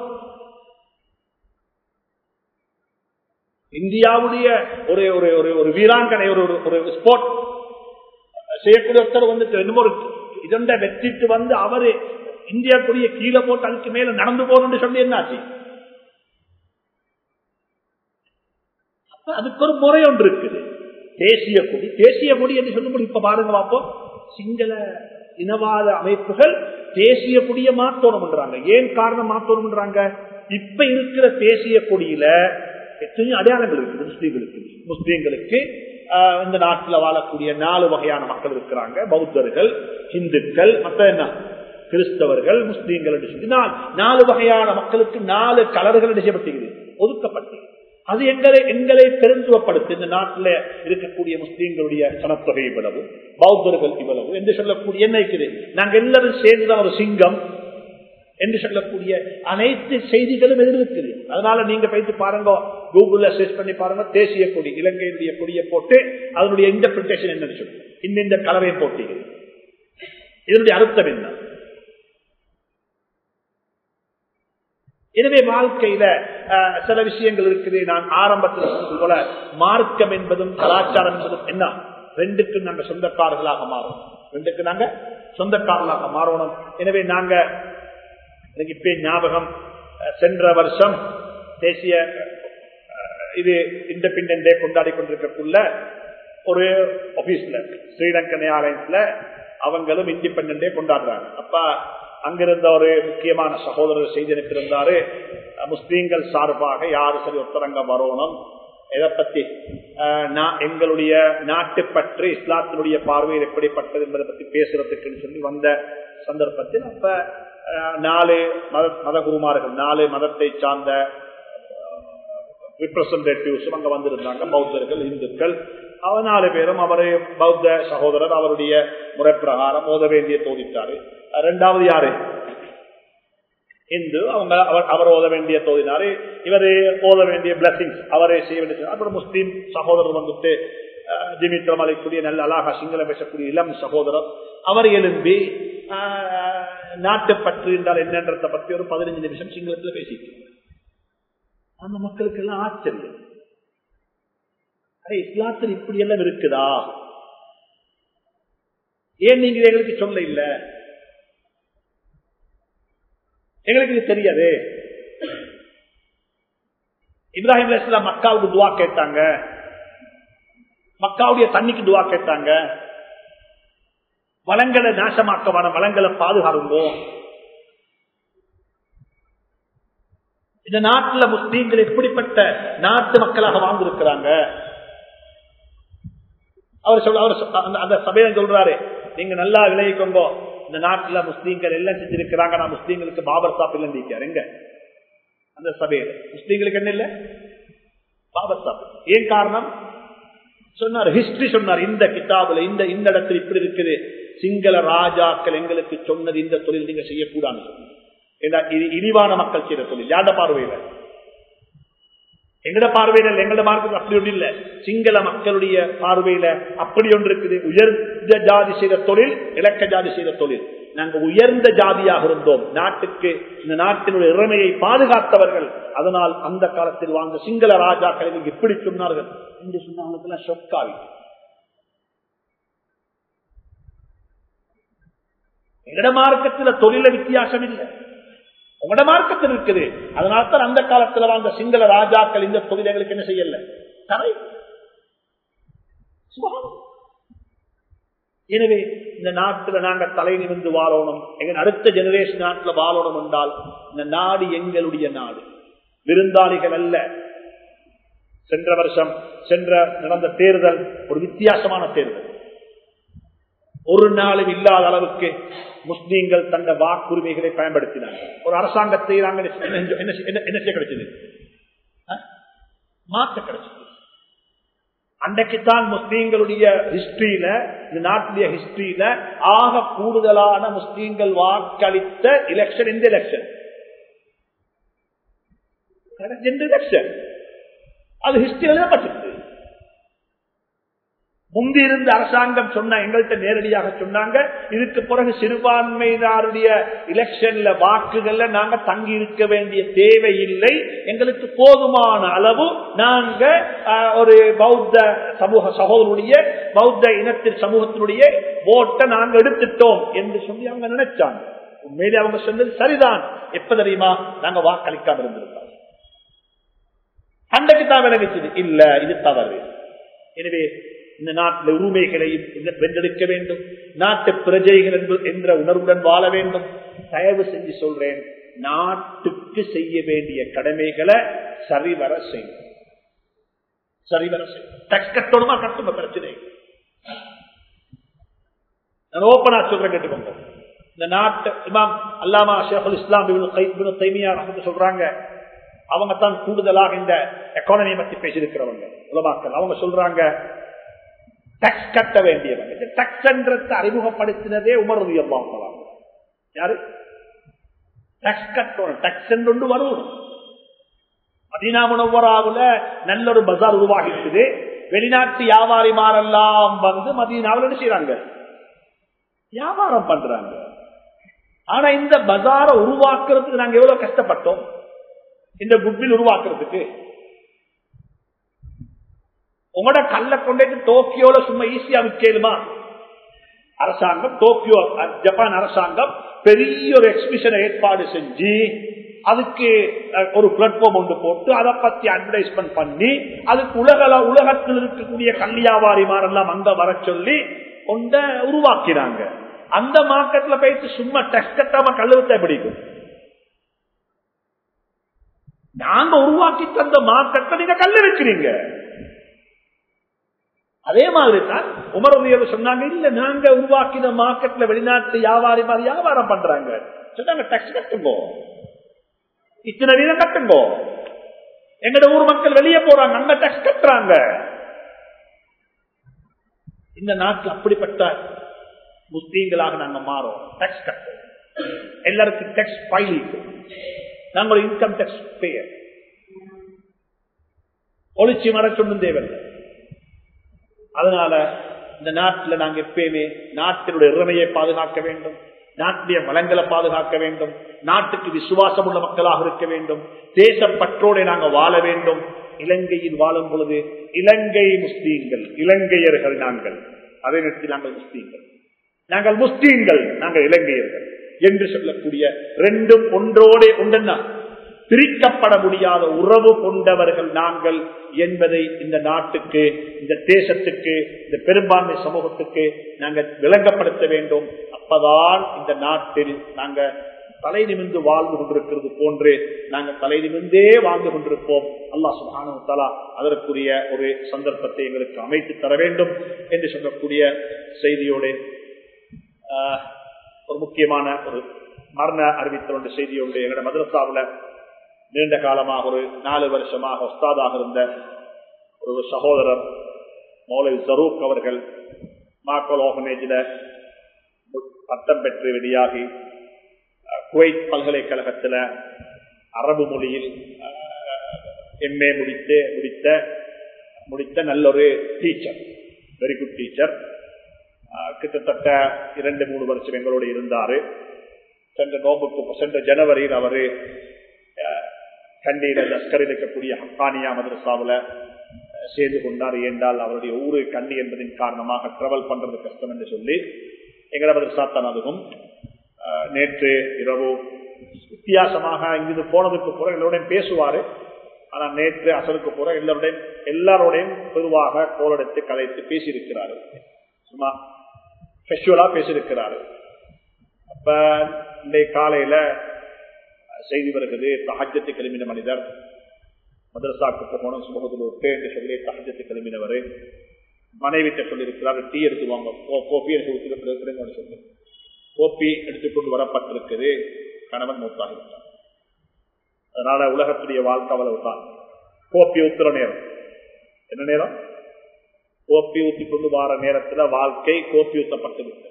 இந்தியாவுடைய ஒரு ஒரு ஒரு ஒரு வீராங்கனை ஒரு ஒரு ஸ்போர்ட் செய்யக்கூடிய ஒருத்தர் வந்துட்டு இன்னொரு இதண்ட வெற்றிட்டு வந்து அவரு இந்தியாக்குரிய கீழே போட்டு அதுக்கு மேல நடந்து போகணும்னு சொல்லி என்னாச்சு அதுக்கு ஒரு முறை ஒன்று இருக்குது தேசிய கொடி தேசிய கொடி என்று சொல்லும்போது இப்ப பாருங்க பார்ப்போம் சிங்கள இனவாத அமைப்புகள் தேசிய கொடியை மாத்தோணும்ன்றாங்க ஏன் காரணம் மாத்தோணும்ன்றாங்க இப்ப இருக்கிற தேசிய கொடியில எத்தனையோ அடையாளங்கள் இருக்குது முஸ்லீம்களுக்கு முஸ்லீம்களுக்கு இந்த நாட்டில் வாழக்கூடிய நாலு வகையான மக்கள் இருக்கிறாங்க பௌத்தர்கள் இந்துக்கள் மற்ற என்ன கிறிஸ்தவர்கள் முஸ்லீம்கள் என்று சொல்லி நாலு வகையான மக்களுக்கு நாலு கலர்கள் செய்யப்பட்டிருக்குது ஒதுக்கப்பட்டிருக்கு அது எங்களை எங்களை பெருந்துவப்படுத்து இந்த நாட்டில் இருக்கக்கூடிய முஸ்லீம்களுடைய சனத்தொகை இவ்வளவு பௌத்தர்கள் இவ்வளவு என்று சொல்லக்கூடிய என்ன இருக்குது நாங்க எல்லாரும் சேர்ந்துதான் ஒரு சிங்கம் என்று சொல்லக்கூடிய அனைத்து செய்திகளும் எதிர்க்குது அதனால நீங்க போயிட்டு பாருங்க கூகுள்ல சர்ச் பண்ணி பாருங்க தேசிய கொடி இலங்கையினுடைய கொடியை போட்டு அதனுடைய இன்டர்பிரிட்டேஷன் என்ன சொல்லு இந்த இந்த கலவையை போட்டீங்க இதனுடைய அர்த்தம் என்ன எனவே வாழ்க்கையில அஹ், சில விஷயங்கள் இருக்குது நான் ஆரம்பத்தில் சொன்னது போல மார்க்கம் என்பதும் கலாச்சாரம் என்பதும் என்ன ரெண்டுக்கும் நாங்க சொந்தக்காரர்களாக மாறணும் ரெண்டுக்கு நாங்க சொந்தக்காரர்களாக மாறணும் எனவே நாங்க எனக்கு இப்ப ஞாபகம் அஹ், சென்ற வருஷம் தேசிய அஹ், இது இண்டிபெண்டன்ட் டே கொண்டாடி கொண்டிருக்கக்குள்ள ஒரு ஆபீஸ்ல ஸ்ரீலங்கன் ஏர்லைன்ஸ்ல அவங்களும் இண்டிபெண்டன்ட் டே கொண்டாடுறாங்க அப்ப அங்கிருந்த ஒரு முக்கியமான சகோதரர் செய்தி இருந்தாரு முஸ்லீம்கள் சார்பாக யாரு சரி ஒத்தரங்க வரணும் இதை பத்தி அஹ், நான் எங்களுடைய நாட்டு பற்றி இஸ்லாத்தினுடைய பார்வையில் எப்படிப்பட்டது என்பதை பத்தி பேசுறதுக்குன்னு சொல்லி வந்த சந்தர்ப்பத்தில் அப்ப அஹ், நாலு மத மதகுருமார்கள் நாலு மதத்தை சார்ந்த ரிப்ரசன்டேட்டிவ்ஸும் அங்க வந்திருந்தாங்க பௌத்தர்கள் இந்துக்கள் அவர் நாலு பேரும் அவரு பௌத்த சகோதரர் அவருடைய முறை பிரகாரம் ஓத வேண்டிய தோதித்தாரு ரெண்டாவது யாரு இந்து அவங்க அவர் அவர் ஓத வேண்டிய தோதினாரு இவரு ஓத வேண்டிய பிளஸிங்ஸ் அவரே செய்ய வேண்டிய அப்புறம் முஸ்லீம் சகோதரர் வந்துட்டு அஹ், திமித்ரம் அழைக்கூடிய நல்ல அழகா சிங்களம் பேசக்கூடிய இளம் சகோதரர் அவர் எழும்பி அஹ், நாட்டுப்பற்று என்றால் என்னன்றதை பற்றி ஒரு பதினஞ்சு நிமிஷம் சிங்களத்தில் பேசிட்டு அந்த மக்களுக்கு எல்லாம் ஆச்சரியம் அடே, இஸ்லாத்தில் இப்படி எல்லாம் இருக்குதா ஏன் நீங்க எங்களுக்கு சொல்ல இல்ல எங்களுக்கு இது தெரியாது இப்ராஹிம் அலைஹிஸ்ஸலாம் மக்காவுக்கு துவா கேட்டாங்க மக்காவுடைய தண்ணிக்கு துவா கேட்டாங்க வளங்களை நாசமாக்கமான வளங்களை பாதுகாருங்கோ இந்த நாட்டுல முஸ்லீம்கள் எப்படிப்பட்ட நாட்டு மக்களாக வாழ்ந்திருக்கிறாங்க அவர் சொல்ல அவர் சொ- அந்த- அந்த சபையில சொல்றாரு நீங்க நல்லா விளைவிக்கோங்க இந்த நாட்டுல முஸ்லீம்கள் எல்லாம் செஞ்சிருக்கிறாங்க நான் முஸ்லீம்களுக்கு பாபர் சாப் இல்லைன்னு எங்க அந்த சபையில முஸ்லீம்களுக்கு என்ன இல்ல பாபர் சாப் ஏன் காரணம் சொன்னார் ஹிஸ்டரி சொன்னார் இந்த கிதாபுல இந்த இந்த இடத்துல இப்படி இருக்குது சிங்கள ராஜாக்கள் எங்களுக்கு சொன்னது இந்த தொழில் நீங்க செய்யக்கூடாதுன்னு சொன்னார். ஏன்னா இது இழிவான மக்கள் செய்யற தொழில் யாண்ட பார்வையில எங்கட பார்வையில எங்கட மார்க்கு அப்படி ஒன்று இல்ல சிங்கள மக்களுடைய பார்வையில அப்படி ஒன்று இருக்குது உயர்ந்த ஜாதி செய்த தொழில் இலக்க ஜாதி செய்த தொழில் நாங்க உயர்ந்த ஜாதியாக இருந்தோம் நாட்டுக்கு இந்த நாட்டினுடைய இறமையை பாதுகாத்தவர்கள் அதனால் அந்த காலத்தில் வாழ்ந்த சிங்கள ராஜாக்களை நீங்க இப்படி சொன்னார்கள் என்று சொன்னவங்களுக்கெல்லாம் ஷொக்காவி எங்கட மார்க்கத்துல தொழில வித்தியாசம் இல்லை உங்களோட மார்க்கத்தில் இருக்குது அதனால தான் அந்த காலத்துல வாழ்ந்த சிங்கள ராஜாக்கள் இந்த தொழில்களுக்கு என்ன செய்யல தரை சுபாவம். எனவே இந்த நாட்டுல நாங்க தலை நிமிர்ந்து வாழணும் எங்க அடுத்த ஜெனரேஷன் நாட்டுல வாழணும் என்றால் இந்த நாடு எங்களுடைய நாடு விருந்தாளிகள் அல்ல சென்ற வருஷம் சென்ற நடந்த தேர்தல் ஒரு வித்தியாசமான தேர்தல் ஒரு நாளும் இல்லாத அளவுக்கு முஸ்லீம்கள் தந்த வாக்குரிமைகளை பயன்படுத்தினாங்க ஒரு அரசாங்கத்தை நாங்கள் என்ன செஞ்சோம்? என்ன செய்- என்ன- என்ன செய்ய கிடைச்சது ஆ? மாற்ற கிடைச்சது அன்றைக்குத்தான் முஸ்லீம்களுடைய ஹிஸ்டரியில இந்த நாட்டுடைய ஹிஸ்டரியில ஆக கூடுதலான முஸ்லீம்கள் வாக்களித்த எலெக்ஷன் இந்த எலெக்ஷன் இந்த எலெக்ஷன் அது ஹிஸ்டரி எழுதப்பட்டிருக்கு முந்தி இருந்த அரசாங்கம் சொன்ன எங்கள்கிட்ட நேரடியாக சொன்னாங்க இதுக்கு பிறகு சிறுபான்மையினருடைய எலெக்ஷன்ல வாக்குகள்ல நாங்க தங்கி இருக்க வேண்டிய தேவை இல்லை எங்களுக்கு போதுமான அளவு நாங்க ஆஹ், ஒரு பௌத்த சமூக சகோதரனுடைய பௌத்த இனத்தின் சமூகத்தினுடைய ஓட்டை நாங்க எடுத்துட்டோம் என்று சொல்லி அவங்க நினைச்சாங்க உண்மையிலே அவங்க சொன்னது சரிதான் எப்ப தெரியுமா நாங்க வாக்களிக்காம இருந்திருந்தோம் அன்றைக்கு தான் விளங்கிச்சது இல்ல இது தவறு எனவே இந்த நாட்டில் உரிமைகளையும் வென்றெடுக்க வேண்டும் நாட்டு பிரஜைகள் என்ப- என்ற உணர்வுடன் வாழ வேண்டும் தயவு செஞ்சு சொல்றேன் நாட்டுக்கு செய்ய வேண்டிய கடமைகளை சரிவர செய்யும் சரிவர செய்யும் டக்ஸ் கட்டணுமா கட்டுங்க பிரச்சனை இல்லை. நான் ஓப்பனா சொல்றேன் கேட்டுக்கோங்க இந்த நாட்டு இமாம் அல்லாமா ஷேகுல் இஸ்லாம் இப்னு கைத் இப்னு தைமியா ரஹ்மத்துல்லாஹி சொல்றாங்க அவங்க தான் கூடுதலாக இந்த எக்கானமியை பத்தி பேசியிருக்கிறவங்க உலமாக்கள் அவங்க சொல்றாங்க டாக்ஸ் கட்ட வேண்டியவங்க இந்த டாக்ஸ் என்றதை அறிமுகப்படுத்தினதே உமர் ரவி யாரு டாக்ஸ் கட்டணும் டாக்ஸ் என்று வரணும் மதீனா முனவராவுல நல்ல ஒரு பஜார் உருவாகிஇருக்குது வெளிநாட்டு வியாபாரிமாரெல்லாம் வந்து மதீனாவில் என்ன செய்யறாங்க வியாபாரம் பண்றாங்க ஆனா இந்த பஜாரை உருவாக்குறதுக்கு நாங்க எவ்வளவு கஷ்டப்பட்டோம் இந்த குட்வில் உருவாக்குறதுக்கு உங்களோட கல்ல கொண்டு டோக்கியோல சும்மா ஈஸியா விற்கலுமா அரசாங்கம் டோக்கியோ ஜப்பான் அரசாங்கம் பெரிய ஒரு எக்ஸிபிஷனை ஏற்பாடு செஞ்சு அதுக்கு ஒரு பிளாட்ஃபார்ம் ஒன்று போட்டு அதை பத்தி அட்வர்டைஸ்மெண்ட் பண்ணி அதுக்கு உலக உலகத்தில் இருக்கக்கூடிய கல்யாவாரிமாரெல்லாம் அங்க வர சொல்லி கொண்ட உருவாக்கினாங்க அந்த மார்க்கெட்ல போயிட்டு சும்மா டெஸ்ட் கட்டாம கல்லுவத்தை பிடிக்கும் நாங்க உருவாக்கி தந்த மார்க்கெட்ல நீங்க கல்லு வைக்கிறீங்க அதே மாதிரி தான் உமரவியர் சொன்னாங்க இல்ல நாங்க உருவாக்கின மார்க்கெட்ல வெளிநாட்டு வியாபாரி மாதிரி வியாபாரம் பண்றாங்க சொன்னாங்க டேக்ஸ் கட்டுங்கோ இத்தனை வீதம் கட்டுங்கோ எங்கட ஊர் மக்கள் வெளியே போறாங்க அங்க டேக்ஸ் கட்டுறாங்க இந்த நாட்டில் அப்படிப்பட்ட முஸ்லீம்களாக நாங்க மாறோம் டேக்ஸ் கட்டுறோம் எல்லாருக்கும் டேக்ஸ் ஃபைலிங் நாங்கள் ஒரு இன்கம் டேக்ஸ் பேயர் ஒளிச்சி மர சொன்னும் தேவையில்லை அதனால இந்த நாட்டில் நாங்க எப்பயுமே நாட்டினுடைய இறமையை பாதுகாக்க வேண்டும் நாட்டுடைய வளங்களை பாதுகாக்க வேண்டும் நாட்டுக்கு விசுவாசம் உள்ள மக்களாக இருக்க வேண்டும் தேசப்பற்றோடு நாங்க வாழ வேண்டும் இலங்கையில் வாழும் பொழுது இலங்கை முஸ்லீம்கள் இலங்கையர்கள் நாங்கள் அதே நேரத்தில் நாங்கள் முஸ்லீம்கள் நாங்கள் முஸ்லீம்கள் நாங்கள் இலங்கையர்கள் என்று சொல்லக்கூடிய ரெண்டும் ஒன்றோட ஒன்றா பிரிக்கப்பட முடியாத உறவு கொண்டவர்கள் நாங்கள் என்பதை இந்த நாட்டுக்கு இந்த தேசத்துக்கு இந்த பெரும்பான்மை சமூகத்துக்கு நாங்கள் விளங்கப்படுத்த வேண்டும் அப்பதான் இந்த நாட்டில் நாங்க தலை நிமிந்து வாழ்ந்து கொண்டிருக்கிறது போன்று நாங்கள் தலை நிமிந்தே வாழ்ந்து கொண்டிருப்போம் அல்லா சுபானு அதற்குரிய ஒரு சந்தர்ப்பத்தை எங்களுக்கு அமைத்து தர வேண்டும் என்று சொல்லக்கூடிய செய்தியோடு ஒரு முக்கியமான ஒரு மரண அறிவித்த ஒன்று செய்தியோடு எங்களோட மதரசாவில் நீண்ட காலமாக ஒரு நாலு வருஷமாக ஒஸ்தாதாக இருந்த ஒரு சகோதரர் மௌலை ஜரூக் அவர்கள் மாக்கோல் ஓகனேஜில் பட்டம் பெற்று வெளியாகி குவைத் பல்கலைக்கழகத்தில் அரபு மொழியில் எம்ஏ முடித்து முடித்த முடித்த நல்லொரு டீச்சர் வெரி குட் டீச்சர் கிட்டத்தட்ட இரண்டு மூணு வருஷம் எங்களோடு இருந்தாரு சென்ற நோம்புக்கு சென்ற ஜனவரியில் அவரு கண்டியில லஷ்கரில் இருக்கக்கூடிய ஹக்கானியா மதரசாவில் சேர்ந்து கொண்டார் என்றால் அவருடைய ஊரு கண்டி என்பதன் காரணமாக டிராவல் பண்றது கஷ்டம் என்று சொல்லி எங்கட மதரசா தான் அதுவும் நேற்று இரவு வித்தியாசமாக இங்கிருந்து போனதுக்கு போற எல்லோருடைய பேசுவாரு ஆனா நேற்று அசலுக்கு போற எல்லோருடைய எல்லாரோடையும் பொதுவாக கோலெடுத்து கலைத்து பேசியிருக்கிறாரு சும்மா ஃபெஸ்டுவலா பேசியிருக்கிறாரு அப்ப இன்றைய காலையில செய்தி வருகிறது தஹஜத்தை கிளம்பின மனிதர் மதரசாக்கு போகணும் சுமூகத்தில் விட்டு என்று சொல்லி தஹஜத்தை கிளம்பினவர் மனைவிட்ட சொல்லியிருக்கிறார் டீ எடுத்து வாங்க கோப்பி எடுத்து கொடுத்துருக்கிறேன்னு சொல்லி கோப்பி எடுத்துக்கொண்டு வரப்பட்டிருக்குது கணவன் மூத்தாக இருக்கிறார் அதனால உலகத்துடைய வாழ்க்கை அவ்வளவு தான் கோப்பி ஊத்துற நேரம் என்ன நேரம் கோப்பி ஊத்தி கொண்டு வார நேரத்துல வாழ்க்கை கோப்பி ஊத்தப்பட்டு விட்டது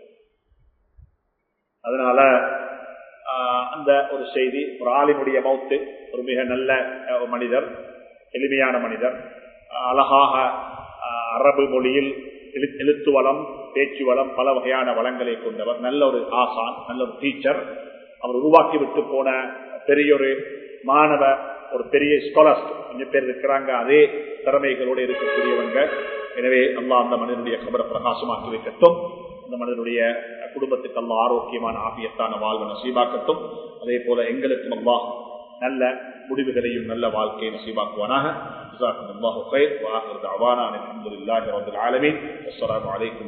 அதனால அந்த ஒரு செய்தி ஒரு ஆளினுடைய மௌத்து ஒரு மிக நல்ல மனிதர் எளிமையான மனிதர் அழகாக அரபு மொழியில் எழுத்து வளம் பேச்சு வளம் பல வகையான வளங்களை கொண்டவர் நல்ல ஒரு ஆசான் நல்ல ஒரு டீச்சர் அவர் உருவாக்கி விட்டு போன பெரிய ஒரு மாணவ ஒரு பெரிய ஸ்காலர்ஸ் கொஞ்சம் பேர் இருக்கிறாங்க அதே திறமைகளோடு இருக்கக்கூடியவங்க எனவே அல்லா அந்த மனிதனுடைய கபரை பிரகாசமாக்கி வைக்கட்டும் அந்த மனிதனுடைய குடும்பத்துக்கு அல்ல ஆரோக்கியமான ஆபியத்தான வாழ்வை நசீபாக்கட்டும் அதே போல எங்களுக்கும் அல்லா நல்ல முடிவுகளையும் நல்ல வாழ்க்கையை நசீபாக்குவானாக جزاكم الله خير واخر دعوانا ان الحمد لله رب العالمين والسلام عليكم